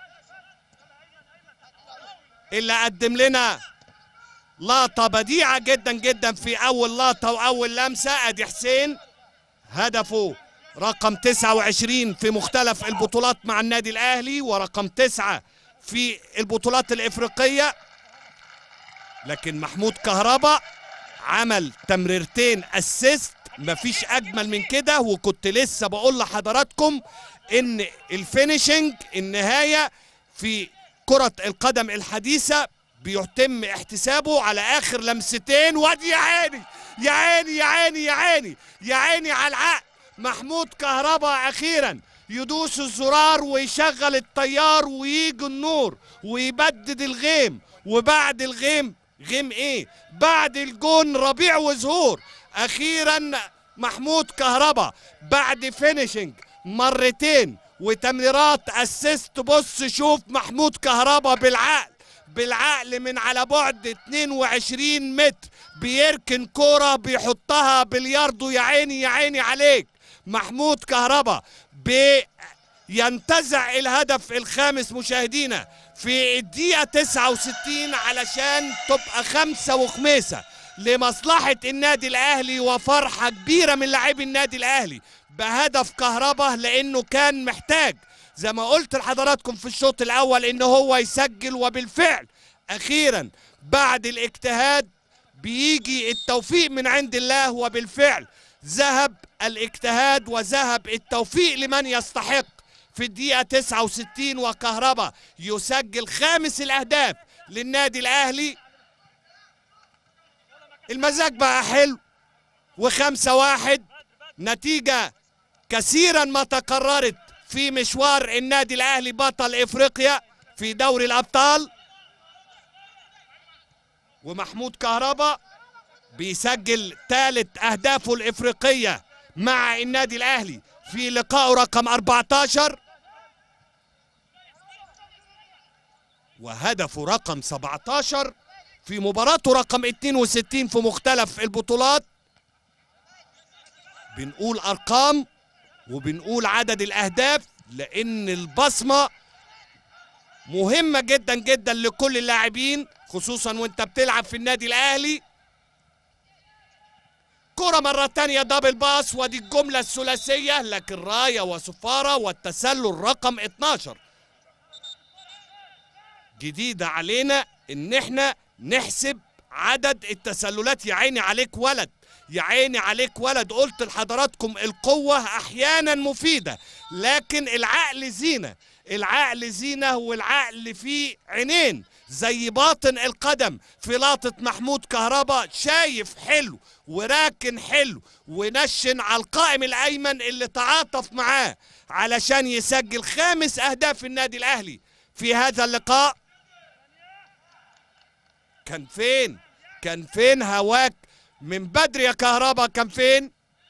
اللي قدم لنا لقطة بديعة جدا جدا في أول لقطة وأول لمسة أدي حسين هدفه رقم 29 في مختلف البطولات مع النادي الأهلي ورقم تسعة في البطولات الإفريقية لكن محمود كهربا عمل تمريرتين اسيست مفيش اجمل من كده وكنت لسه بقول لحضراتكم ان الفينيشنج النهايه في كره القدم الحديثه بيتم احتسابه على اخر لمستين وادي يا عيني يا عيني يا عيني يا عيني يا عيني على العقل محمود كهربا اخيرا يدوس الزرار ويشغل الطيار ويجي النور ويبدد الغيم وبعد الغيم غيم ايه بعد الجون ربيع وزهور اخيرا محمود كهربا بعد فينيشنج مرتين وتمريرات اسيست بص شوف محمود كهربا بالعقل بالعقل من على بعد 22 متر بيركن كرة بيحطها بلياردو يا عيني يا عيني عليك محمود كهربا بينتزع الهدف الخامس مشاهدينا في الدقيقة 69 علشان تبقى خمسة وخميسة لمصلحة النادي الأهلي وفرحة كبيرة من لاعبي النادي الأهلي بهدف كهربا لأنه كان محتاج زي ما قلت لحضراتكم في الشوط الأول إن هو يسجل وبالفعل أخيرا بعد الاجتهاد بيجي التوفيق من عند الله وبالفعل ذهب الاجتهاد وذهب التوفيق لمن يستحق في الدقيقة 69 وكهربا يسجل خامس الأهداف للنادي الأهلي المزاج بقى حلو وخمسة واحد نتيجة كثيرا ما تكررت في مشوار النادي الأهلي بطل إفريقيا في دوري الأبطال ومحمود كهربا بيسجل ثالث أهدافه الإفريقية مع النادي الأهلي في لقائه رقم 14 وهدفه رقم 17 في مباراته رقم 62 في مختلف البطولات بنقول أرقام وبنقول عدد الأهداف لأن البصمة مهمة جدا جدا لكل اللاعبين خصوصا وانت بتلعب في النادي الأهلي كرة مرة تانية دبل باس ودي الجملة الثلاثية لكن راية وصفارة والتسلل رقم 12 جديدة علينا ان احنا نحسب عدد التسللات يا عيني عليك ولد يا عيني عليك ولد قلت لحضراتكم القوة احيانا مفيدة لكن العقل زينة العقل زينة والعقل فيه عينين زي باطن القدم في لاطة محمود كهربا شايف حلو وراكن حلو ونشن على القائم الايمن اللي تعاطف معاه علشان يسجل خامس اهداف النادي الاهلي في هذا اللقاء كان فين كان فين هواك من بدري يا كهربا كان فين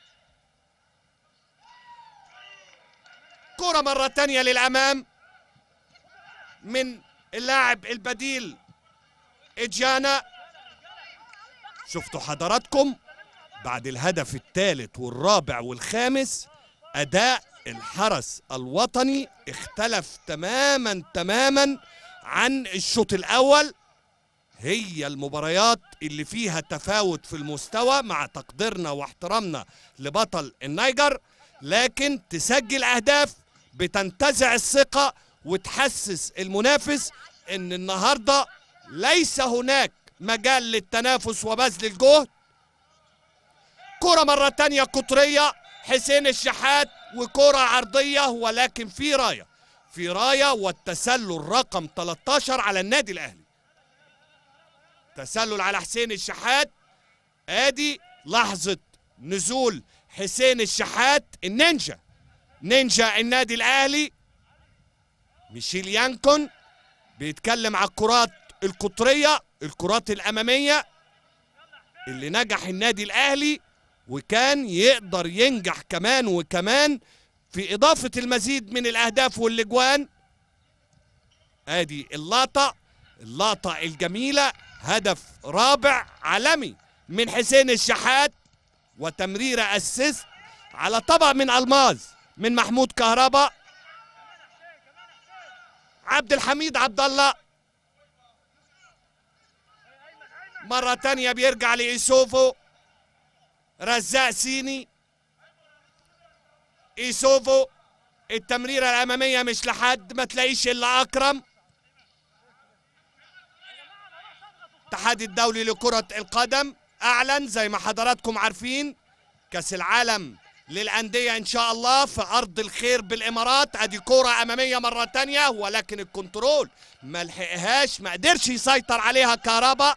كرة مرة تانية للأمام من اللاعب البديل إجانا شفتوا حضراتكم بعد الهدف الثالث والرابع والخامس أداء الحرس الوطني اختلف تماما تماما عن الشوط الأول هي المباريات اللي فيها تفاوت في المستوى مع تقديرنا واحترامنا لبطل النيجر لكن تسجل اهداف بتنتزع الثقه وتحسس المنافس ان النهارده ليس هناك مجال للتنافس وبذل الجهد كرة مرة تانية قطرية حسين الشحات وكرة عرضية ولكن في راية في راية والتسلل رقم 13 على النادي الأهلي تسلل على حسين الشحات ادي لحظة نزول حسين الشحات النينجا نينجا النادي الاهلي ميشيل يانكون بيتكلم على الكرات القطرية الكرات الامامية اللي نجح النادي الاهلي وكان يقدر ينجح كمان وكمان في اضافة المزيد من الاهداف والاجوان ادي اللقطة اللقطة الجميلة هدف رابع عالمي من حسين الشحات وتمريرة اسيست على طبق من الماز من محمود كهربا عبد الحميد عبد الله مرة تانية بيرجع لإيسوفو رزاق سيني إيسوفو التمريرة الأمامية مش لحد ما تلاقيش إلا أكرم الاتحاد الدولي لكرة القدم أعلن زي ما حضراتكم عارفين كأس العالم للأندية إن شاء الله في أرض الخير بالإمارات أدي كرة أمامية مرة تانية ولكن الكنترول ما لحقهاش ما قدرش يسيطر عليها كهربا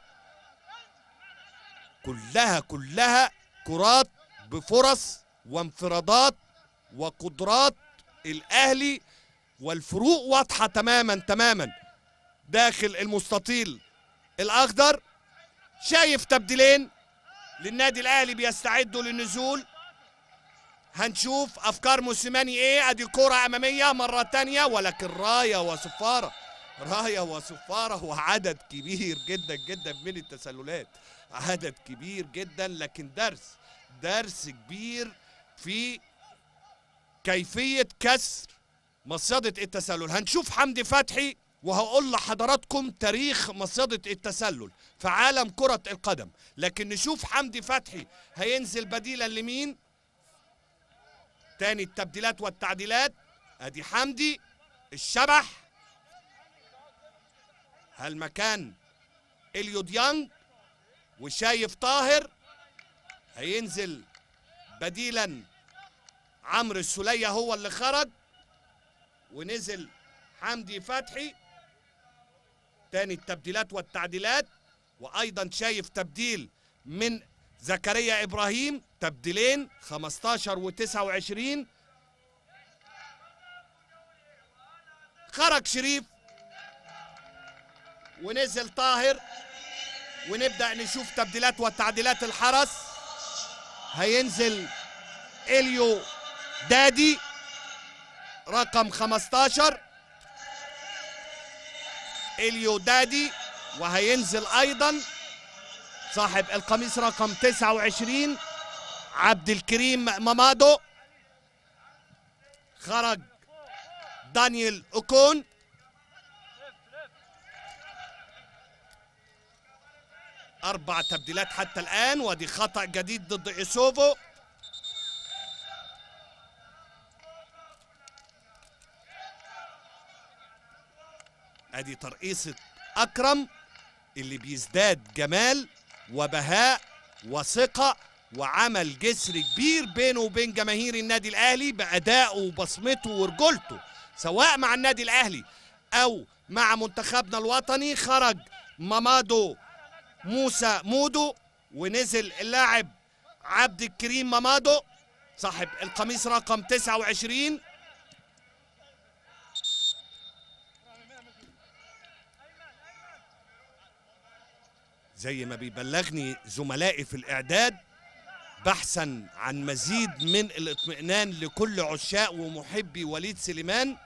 كلها كلها كرات بفرص وانفرادات وقدرات الأهلي والفروق واضحة تماما تماما داخل المستطيل الأخضر شايف تبديلين للنادي الأهلي بيستعدوا للنزول هنشوف افكار موسيماني ايه ادي كرة امامية مرة تانية ولكن راية وصفارة راية وصفارة وعدد كبير جدا جدا من التسللات عدد كبير جدا لكن درس درس كبير في كيفية كسر مصيدة التسلل هنشوف حمدي فتحي وهقول لحضراتكم تاريخ مصيدة التسلل في عالم كرة القدم لكن نشوف حمدي فتحي هينزل بديلا لمين تاني التبديلات والتعديلات ادي حمدي الشبح هالمكان اليو ديانج وشايف طاهر هينزل بديلا عمرو السولية هو اللي خرج ونزل حمدي فتحي تاني التبديلات والتعديلات وايضا شايف تبديل من زكريا ابراهيم تبديلين 15 و29 خرج شريف ونزل طاهر ونبدا نشوف تبديلات وتعديلات الحرس هينزل اليو دادي رقم 15 اليو دادي وهينزل ايضا صاحب القميص رقم 29 عبد الكريم مامادو خرج دانيال اوكون اربع تبديلات حتى الان ودي خطا جديد ضد ايسوفو ادي ترقيصه اكرم اللي بيزداد جمال وبهاء وثقه وعمل جسر كبير بينه وبين جماهير النادي الاهلي بادائه وبصمته ورجولته سواء مع النادي الاهلي او مع منتخبنا الوطني خرج مامادو موسى مودو ونزل اللاعب عبد الكريم مامادو صاحب القميص رقم 29 زي ما بيبلغني زملائي في الإعداد بحثا عن مزيد من الاطمئنان لكل عشاق ومحبي وليد سليمان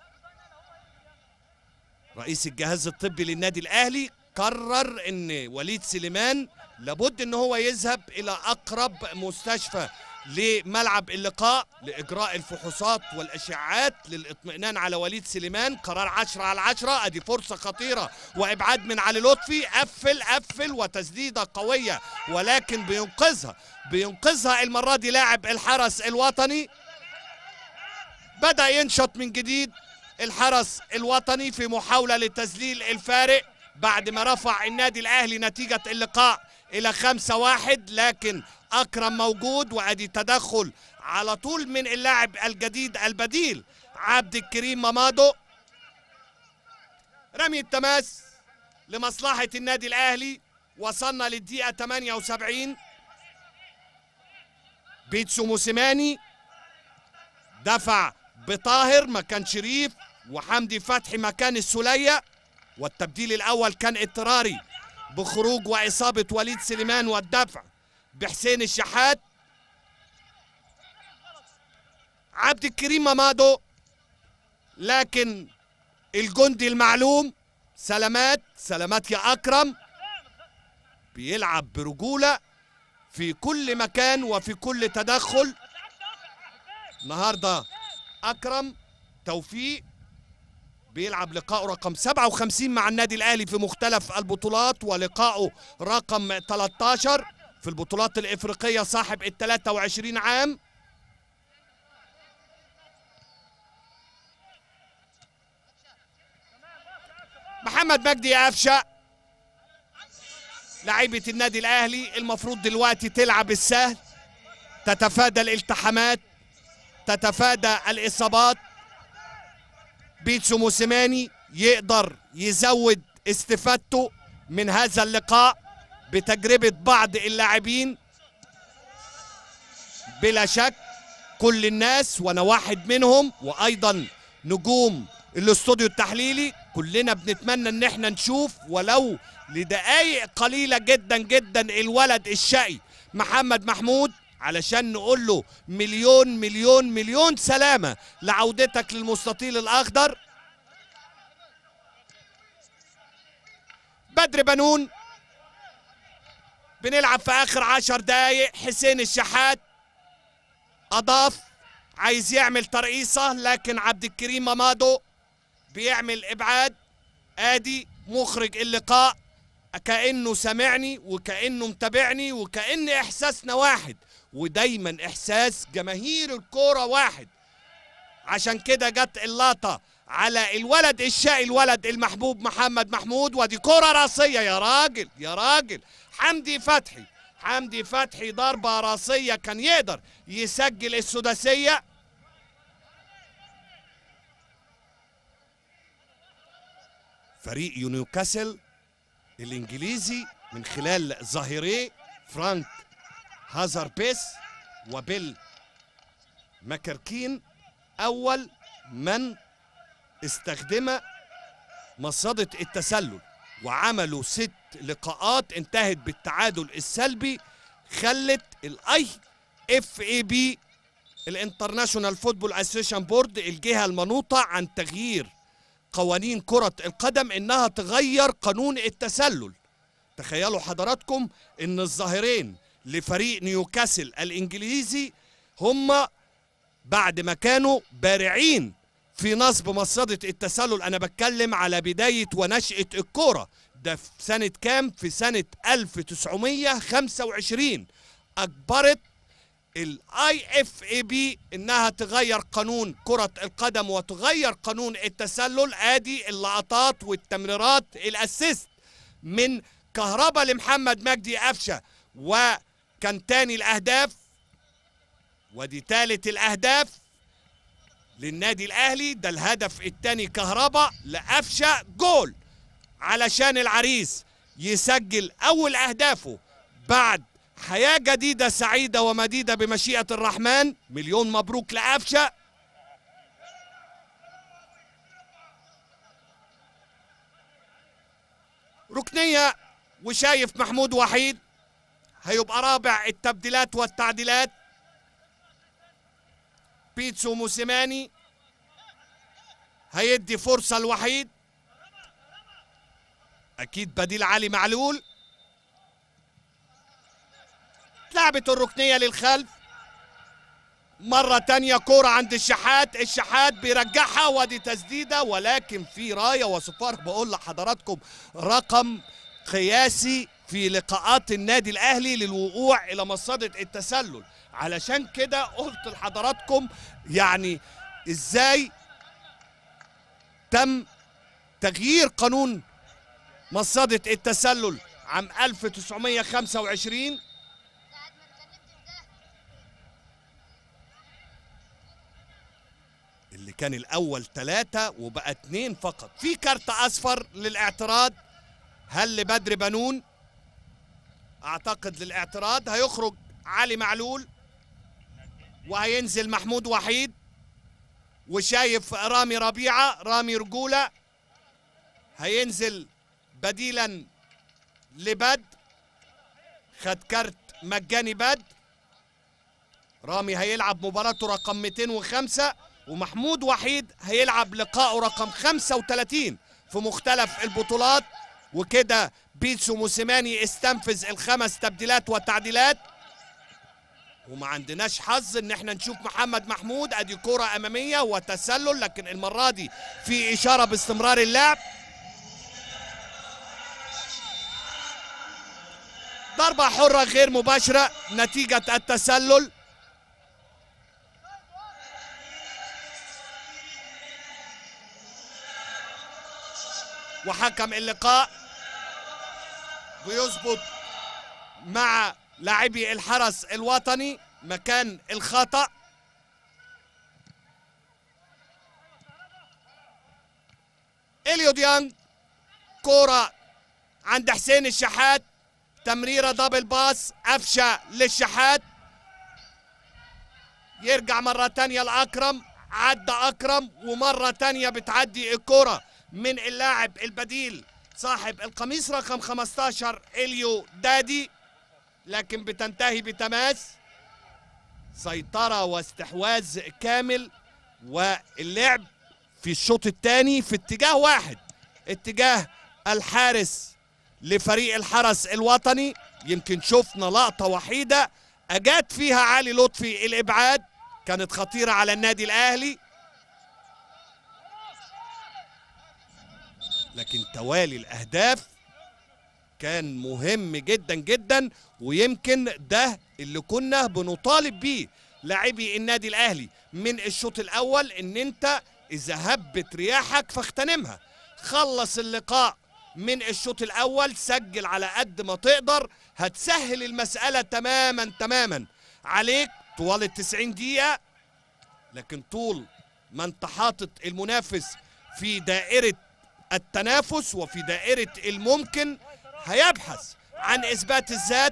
رئيس الجهاز الطبي للنادي الأهلي قرر ان وليد سليمان لابد ان هو يذهب الى اقرب مستشفى لملعب اللقاء لاجراء الفحوصات والاشعاعات للاطمئنان على وليد سليمان قرار 10 على 10 ادي فرصه خطيره وابعاد من علي لطفي قفل قفل وتسديده قويه ولكن بينقذها بينقذها المره دي لاعب الحرس الوطني بدا ينشط من جديد الحرس الوطني في محاوله لتذليل الفارق بعد ما رفع النادي الاهلي نتيجه اللقاء الى خمسة واحد لكن اكرم موجود وادي تدخل على طول من اللاعب الجديد البديل عبد الكريم مامادو رمي التماس لمصلحة النادي الاهلي وصلنا للدقيقة 78 بيتسو موسيماني دفع بطاهر مكان شريف وحمدي فتحي مكان السوليه والتبديل الاول كان اضطراري بخروج واصابه وليد سليمان والدفع بحسين الشحات عبد الكريم مامادو لكن الجندي المعلوم سلامات سلامات يا اكرم بيلعب برجوله في كل مكان وفي كل تدخل النهارده اكرم توفيق بيلعب لقاءه رقم 57 مع النادي الاهلي في مختلف البطولات ولقاءه رقم 13 في البطولات الافريقيه صاحب ال 23 عام محمد مجدي قفشه لعيبه النادي الاهلي المفروض دلوقتي تلعب السهل تتفادى الالتحامات تتفادى الاصابات بيتسو موسيماني يقدر يزود استفادته من هذا اللقاء بتجربة بعض اللاعبين بلا شك كل الناس وانا واحد منهم وايضا نجوم الاستوديو التحليلي كلنا بنتمنى ان احنا نشوف ولو لدقايق قليلة جدا جدا الولد الشقي محمد محمود علشان نقول له مليون مليون مليون سلامة لعودتك للمستطيل الأخضر بدر بنون بنلعب في آخر عشر دقايق حسين الشحات أضاف عايز يعمل ترقيصة لكن عبد الكريم مامادو بيعمل إبعاد آدي مخرج اللقاء كأنه سامعني وكأنه متابعني وكأن إحساسنا واحد ودايما إحساس جماهير الكورة واحد عشان كده جت اللقطة على الولد الشقي الولد المحبوب محمد محمود ودي كرة راسية يا راجل يا راجل حمدي فتحي حمدي فتحي ضربة راسية كان يقدر يسجل السداسية فريق نيوكاسل الانجليزي من خلال ظاهريه فرانك هازار بيس وبيل ماكركين اول من استخدم مصادة التسلل وعملوا ست لقاءات انتهت بالتعادل السلبي خلت الاي اف اي بي الانترناشونال فوتبول اسوشيشن بورد الجهه المنوطه عن تغيير قوانين كره القدم انها تغير قانون التسلل تخيلوا حضراتكم ان الظاهرين لفريق نيوكاسل الانجليزي هم بعد ما كانوا بارعين في نصب مصادة التسلل انا بتكلم على بداية ونشأة الكورة ده في سنة كام في سنة 1925 اجبرت الاي اف اي بي انها تغير قانون كرة القدم وتغير قانون التسلل ادي اللقطات والتمريرات الاسيست من كهربا لمحمد مجدي قفشه وكان تاني الاهداف ودي تالت الاهداف للنادي الاهلي ده الهدف الثاني كهربا لقفشه جول علشان العريس يسجل اول اهدافه بعد حياه جديده سعيده ومديده بمشيئه الرحمن مليون مبروك لقفشه ركنيه وشايف محمود وحيد هيبقى رابع التبديلات والتعديلات بيتسو موسيماني هيدي فرصة الوحيد أكيد بديل علي معلول لعبت الركنية للخلف مرة تانية كورة عند الشحات الشحات بيرجعها ودي تسديدة ولكن في راية وصفار بقول لحضراتكم رقم قياسي في لقاءات النادي الأهلي للوقوع إلى مصادة التسلل علشان كده قلت لحضراتكم يعني ازاي تم تغيير قانون مصادة التسلل عام 1925 اللي كان الأول ثلاثة وبقى اتنين فقط في كارت أصفر للاعتراض هل لبدر بنون أعتقد للاعتراض هيخرج علي معلول وهينزل محمود وحيد وشايف رامي ربيعة رامي رجولة هينزل بديلا لبد خد كارت مجاني بد رامي هيلعب مباراته رقم 205 ومحمود وحيد هيلعب لقاءه رقم 35 في مختلف البطولات وكده بيتسو موسيماني استنفذ الخمس تبديلات والتعديلات وما عندناش حظ ان احنا نشوف محمد محمود ادي كرة امامية وتسلل لكن المرة دي في اشارة باستمرار اللعب ضربة حرة غير مباشرة نتيجة التسلل وحكم اللقاء بيظبط مع لاعبي الحرس الوطني مكان الخطأ اليو ديانج كرة عند حسين الشحات تمريرة دبل باس قفشة للشحات يرجع مرة تانية لأكرم عدى أكرم ومرة تانية بتعدي الكرة من اللاعب البديل صاحب القميص رقم 15 إليو دادي لكن بتنتهي بتماس سيطرة واستحواذ كامل واللعب في الشوط الثاني في اتجاه واحد اتجاه الحارس لفريق الحرس الوطني يمكن شفنا لقطة وحيدة أجاد فيها علي لطفي الإبعاد كانت خطيرة على النادي الأهلي لكن توالي الأهداف كان مهم جدا جدا ويمكن ده اللي كنا بنطالب بيه لاعبي النادي الاهلي من الشوط الاول ان انت اذا هبت رياحك فاغتنمها خلص اللقاء من الشوط الاول سجل على قد ما تقدر هتسهل المساله تماما تماما عليك طوال ال 90 دقيقه لكن طول ما انت حاطط المنافس في دائره التنافس وفي دائره الممكن هيبحث عن اثبات الذات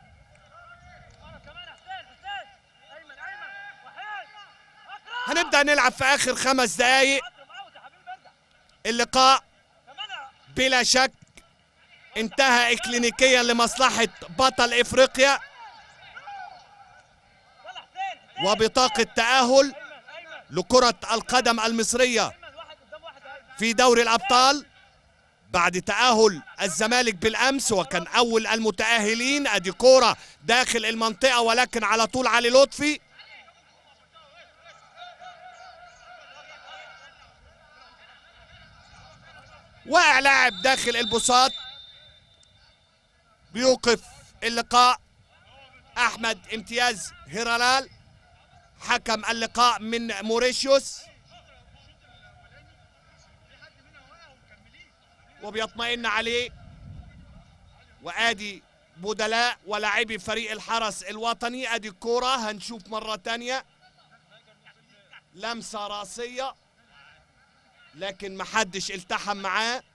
كمان حسين حسين ايمن ايمن وحيد اكرم هنبدا نلعب في اخر خمس دقائق اكرم اوت يا حبيبي ارجع اللقاء كمان بلا شك انتهى اكلينيكيا لمصلحه بطل افريقيا يلا حسين حسين وبطاقه تاهل ايمن ايمن لكره القدم المصريه ايمن واحد قدام واحد يا ايمن في دوري الابطال بعد تاهل الزمالك بالامس وكان اول المتاهلين ادي كوره داخل المنطقه ولكن على طول علي لطفي واقع لاعب داخل البساط بيوقف اللقاء احمد امتياز هيرالال حكم اللقاء من موريشيوس وبيطمئن عليه وادي بدلاء ولاعبي فريق الحرس الوطني ادي الكوره هنشوف مره تانية لمسه راسيه لكن محدش التحم معاه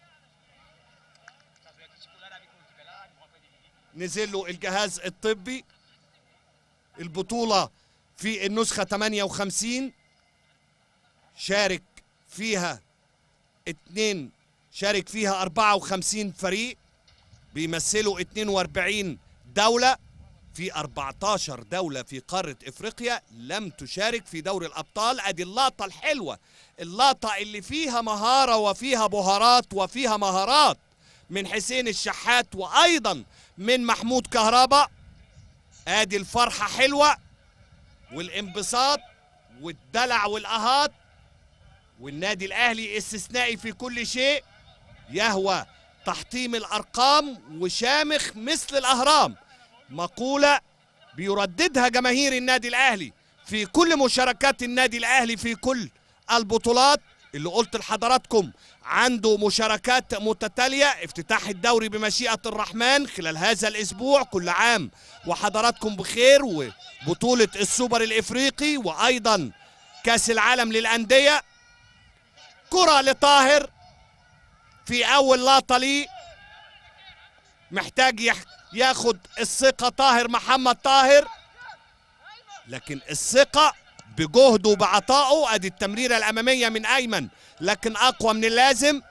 نزل له الجهاز الطبي البطوله في النسخه 58 شارك فيها اتنين شارك فيها 54 فريق بيمثلوا 42 دولة في 14 دولة في قارة افريقيا لم تشارك في دوري الابطال ادي اللقطة الحلوة اللقطة اللي فيها مهارة وفيها بهارات وفيها مهارات من حسين الشحات وايضا من محمود كهربا ادي الفرحة حلوة والانبساط والدلع والاهات والنادي الاهلي استثنائي في كل شيء يهوى تحطيم الارقام وشامخ مثل الاهرام مقوله بيرددها جماهير النادي الاهلي في كل مشاركات النادي الاهلي في كل البطولات اللي قلت لحضراتكم عنده مشاركات متتاليه افتتاح الدوري بمشيئه الرحمن خلال هذا الاسبوع كل عام وحضراتكم بخير وبطوله السوبر الافريقي وايضا كاس العالم للانديه كره لطاهر في اول لقطه ليه محتاج يح- ياخد الثقه طاهر محمد طاهر لكن الثقه بجهده وبعطائه ادي التمريره الاماميه من ايمن لكن اقوى من اللازم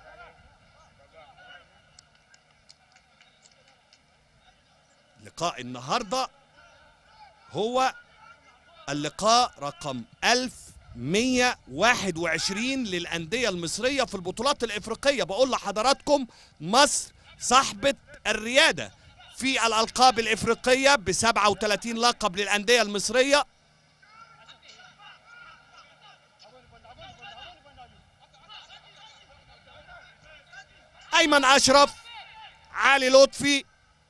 لقاء النهارده هو اللقاء رقم 1121 للأندية المصرية في البطولات الإفريقية بقول لحضراتكم مصر صاحبة الريادة في الألقاب الإفريقية ب 37 لقب للأندية المصرية أيمن أشرف علي لطفي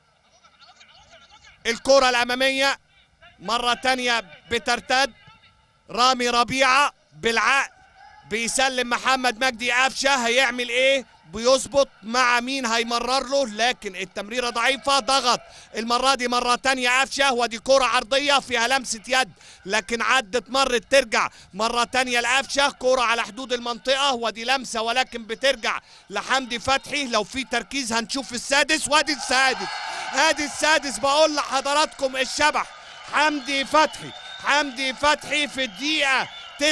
الكرة الأمامية مرة تانية بترتد رامي ربيعة بالعقل بيسلم محمد مجدي قفشة هيعمل ايه بيظبط مع مين هيمرر له لكن التمريرة ضعيفة ضغط المرة دي مرة تانية قفشة ودي كرة عرضية فيها لمسة يد لكن عدت مرت ترجع مرة تانية لقفشة كرة على حدود المنطقة ودي لمسة ولكن بترجع لحمدي فتحي لو في تركيز هنشوف السادس وادي السادس ادي السادس بقول لحضراتكم الشبح حمدي فتحي حمدي فتحي في الدقيقة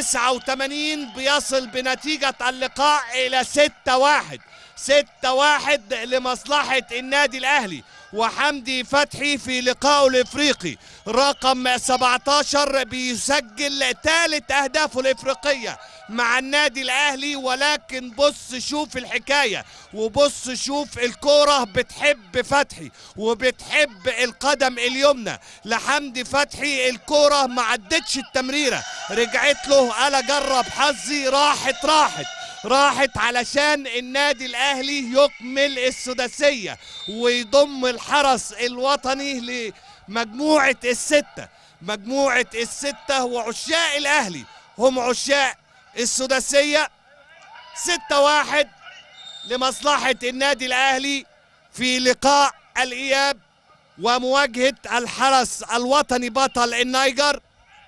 89 بيصل بنتيجة اللقاء إلى 6 واحد 6 واحد لمصلحة النادي الأهلي وحمدي فتحي في لقائه الإفريقي رقم 17 بيسجل ثالث أهدافه الإفريقية مع النادي الأهلي ولكن بص شوف الحكاية وبص شوف الكورة بتحب فتحي وبتحب القدم اليمنى لحمدي فتحي الكورة ما عدتش التمريرة رجعت له قال أجرب حظي راحت راحت راحت علشان النادي الاهلي يكمل السداسيه ويضم الحرس الوطني لمجموعه السته مجموعه السته وعشاق الاهلي هم عشاق السداسيه ستة واحد لمصلحة النادي الأهلي في لقاء الإياب ومواجهة الحرس الوطني بطل النيجر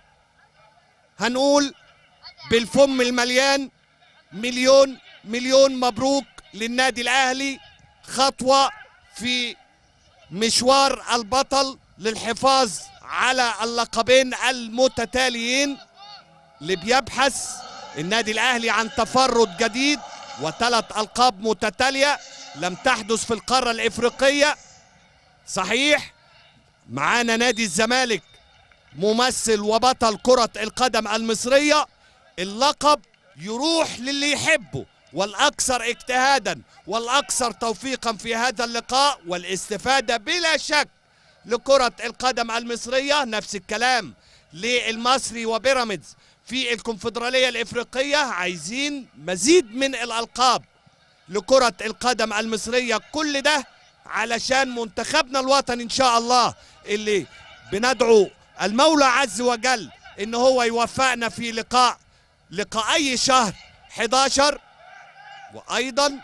هنقول بالفم المليان مليون مليون مبروك للنادي الاهلي خطوه في مشوار البطل للحفاظ على اللقبين المتتاليين اللي بيبحث النادي الاهلي عن تفرد جديد وثلاث القاب متتاليه لم تحدث في القاره الافريقيه صحيح معانا نادي الزمالك ممثل وبطل كره القدم المصريه اللقب يروح للي يحبه والاكثر اجتهادا والاكثر توفيقا في هذا اللقاء والاستفاده بلا شك لكره القدم المصريه نفس الكلام للمصري وبيراميدز في الكونفدراليه الافريقيه عايزين مزيد من الالقاب لكره القدم المصريه كل ده علشان منتخبنا الوطني ان شاء الله اللي بندعو المولى عز وجل ان هو يوفقنا في لقاء لقاءي شهر 11 وايضا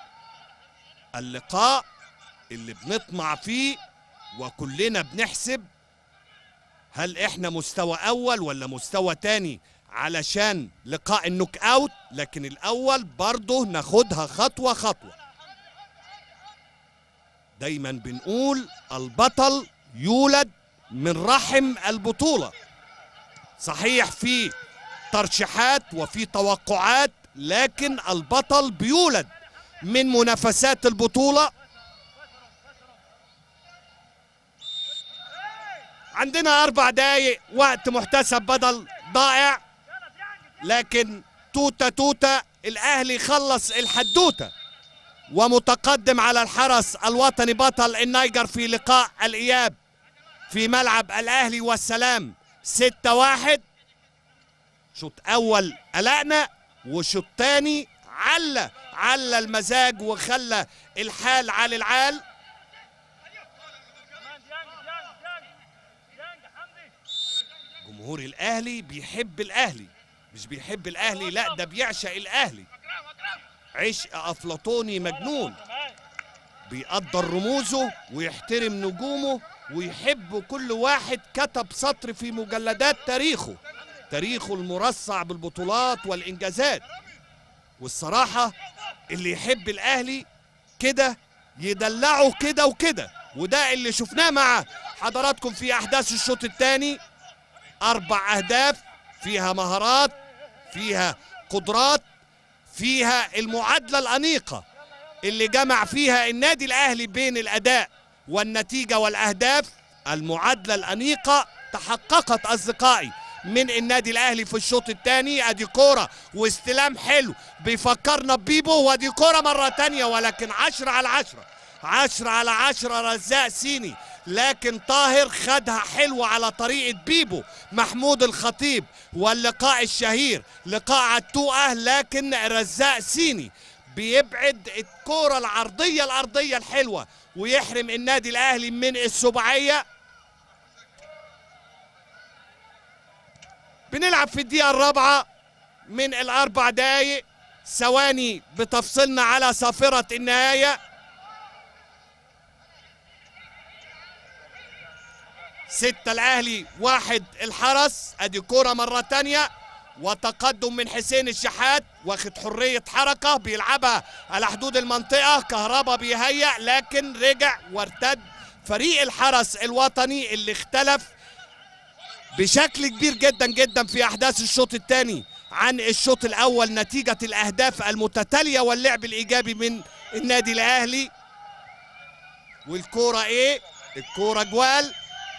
اللقاء اللي بنطمع فيه وكلنا بنحسب هل احنا مستوى اول ولا مستوى تاني علشان لقاء النوك اوت لكن الاول برضه ناخدها خطوه خطوه دايما بنقول البطل يولد من رحم البطوله صحيح في ترشيحات وفي توقعات لكن البطل بيولد من منافسات البطولة عندنا أربع دقايق وقت محتسب بدل ضائع لكن توتا توتا الأهلي خلص الحدوتة ومتقدم على الحرس الوطني بطل النيجر في لقاء الإياب في ملعب الأهلي والسلام ستة واحد شوط اول قلقنا وشوط تاني على على المزاج وخلى الحال على العال جمهور الاهلي بيحب الاهلي مش بيحب الاهلي لا ده بيعشق الاهلي عشق افلاطوني مجنون بيقدر رموزه ويحترم نجومه ويحب كل واحد كتب سطر في مجلدات تاريخه تاريخه المرصع بالبطولات والانجازات والصراحه اللي يحب الاهلي كده يدلعه كده وكده وده اللي شفناه مع حضراتكم في احداث الشوط الثاني اربع اهداف فيها مهارات فيها قدرات فيها المعادله الانيقه اللي جمع فيها النادي الاهلي بين الاداء والنتيجه والاهداف المعادله الانيقه تحققت اصدقائي من النادي الاهلي في الشوط الثاني ادي كوره واستلام حلو بيفكرنا ببيبو وادي كوره مره تانية ولكن عشرة على عشرة عشرة على عشرة رزاق سيني لكن طاهر خدها حلوة على طريقة بيبو محمود الخطيب واللقاء الشهير لقاء عالتوقة لكن رزاق سيني بيبعد الكورة العرضية الأرضية الحلوة ويحرم النادي الأهلي من السبعية بنلعب في الدقيقة الرابعة من الأربع دقايق ثواني بتفصلنا على صافرة النهاية ستة الأهلي واحد الحرس أدي كورة مرة تانية وتقدم من حسين الشحات واخد حرية حركة بيلعبها على حدود المنطقة كهربا بيهيأ لكن رجع وارتد فريق الحرس الوطني اللي اختلف بشكل كبير جدا جدا في احداث الشوط الثاني عن الشوط الاول نتيجه الاهداف المتتاليه واللعب الايجابي من النادي الاهلي والكوره ايه الكوره جوال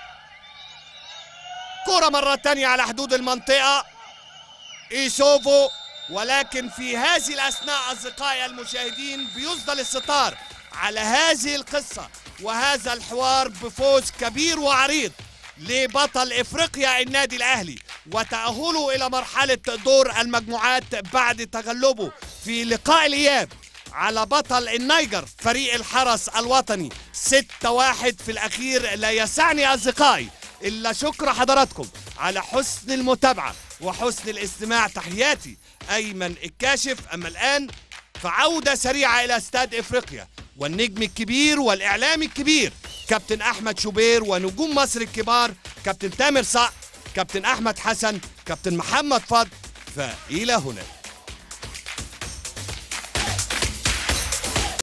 كوره مره تانية على حدود المنطقه ايسوفو ولكن في هذه الاثناء اصدقائي المشاهدين بيسدل الستار على هذه القصه وهذا الحوار بفوز كبير وعريض لبطل افريقيا النادي الاهلي وتاهله الى مرحله دور المجموعات بعد تغلبه في لقاء الاياب على بطل النيجر فريق الحرس الوطني 6-1 في الاخير لا يسعني اصدقائي الا شكر حضراتكم على حسن المتابعه وحسن الاستماع تحياتي ايمن الكاشف اما الان فعوده سريعه الى استاد افريقيا والنجم الكبير والاعلامي الكبير كابتن احمد شوبير ونجوم مصر الكبار كابتن تامر صقر كابتن احمد حسن كابتن محمد فضل فالى هنا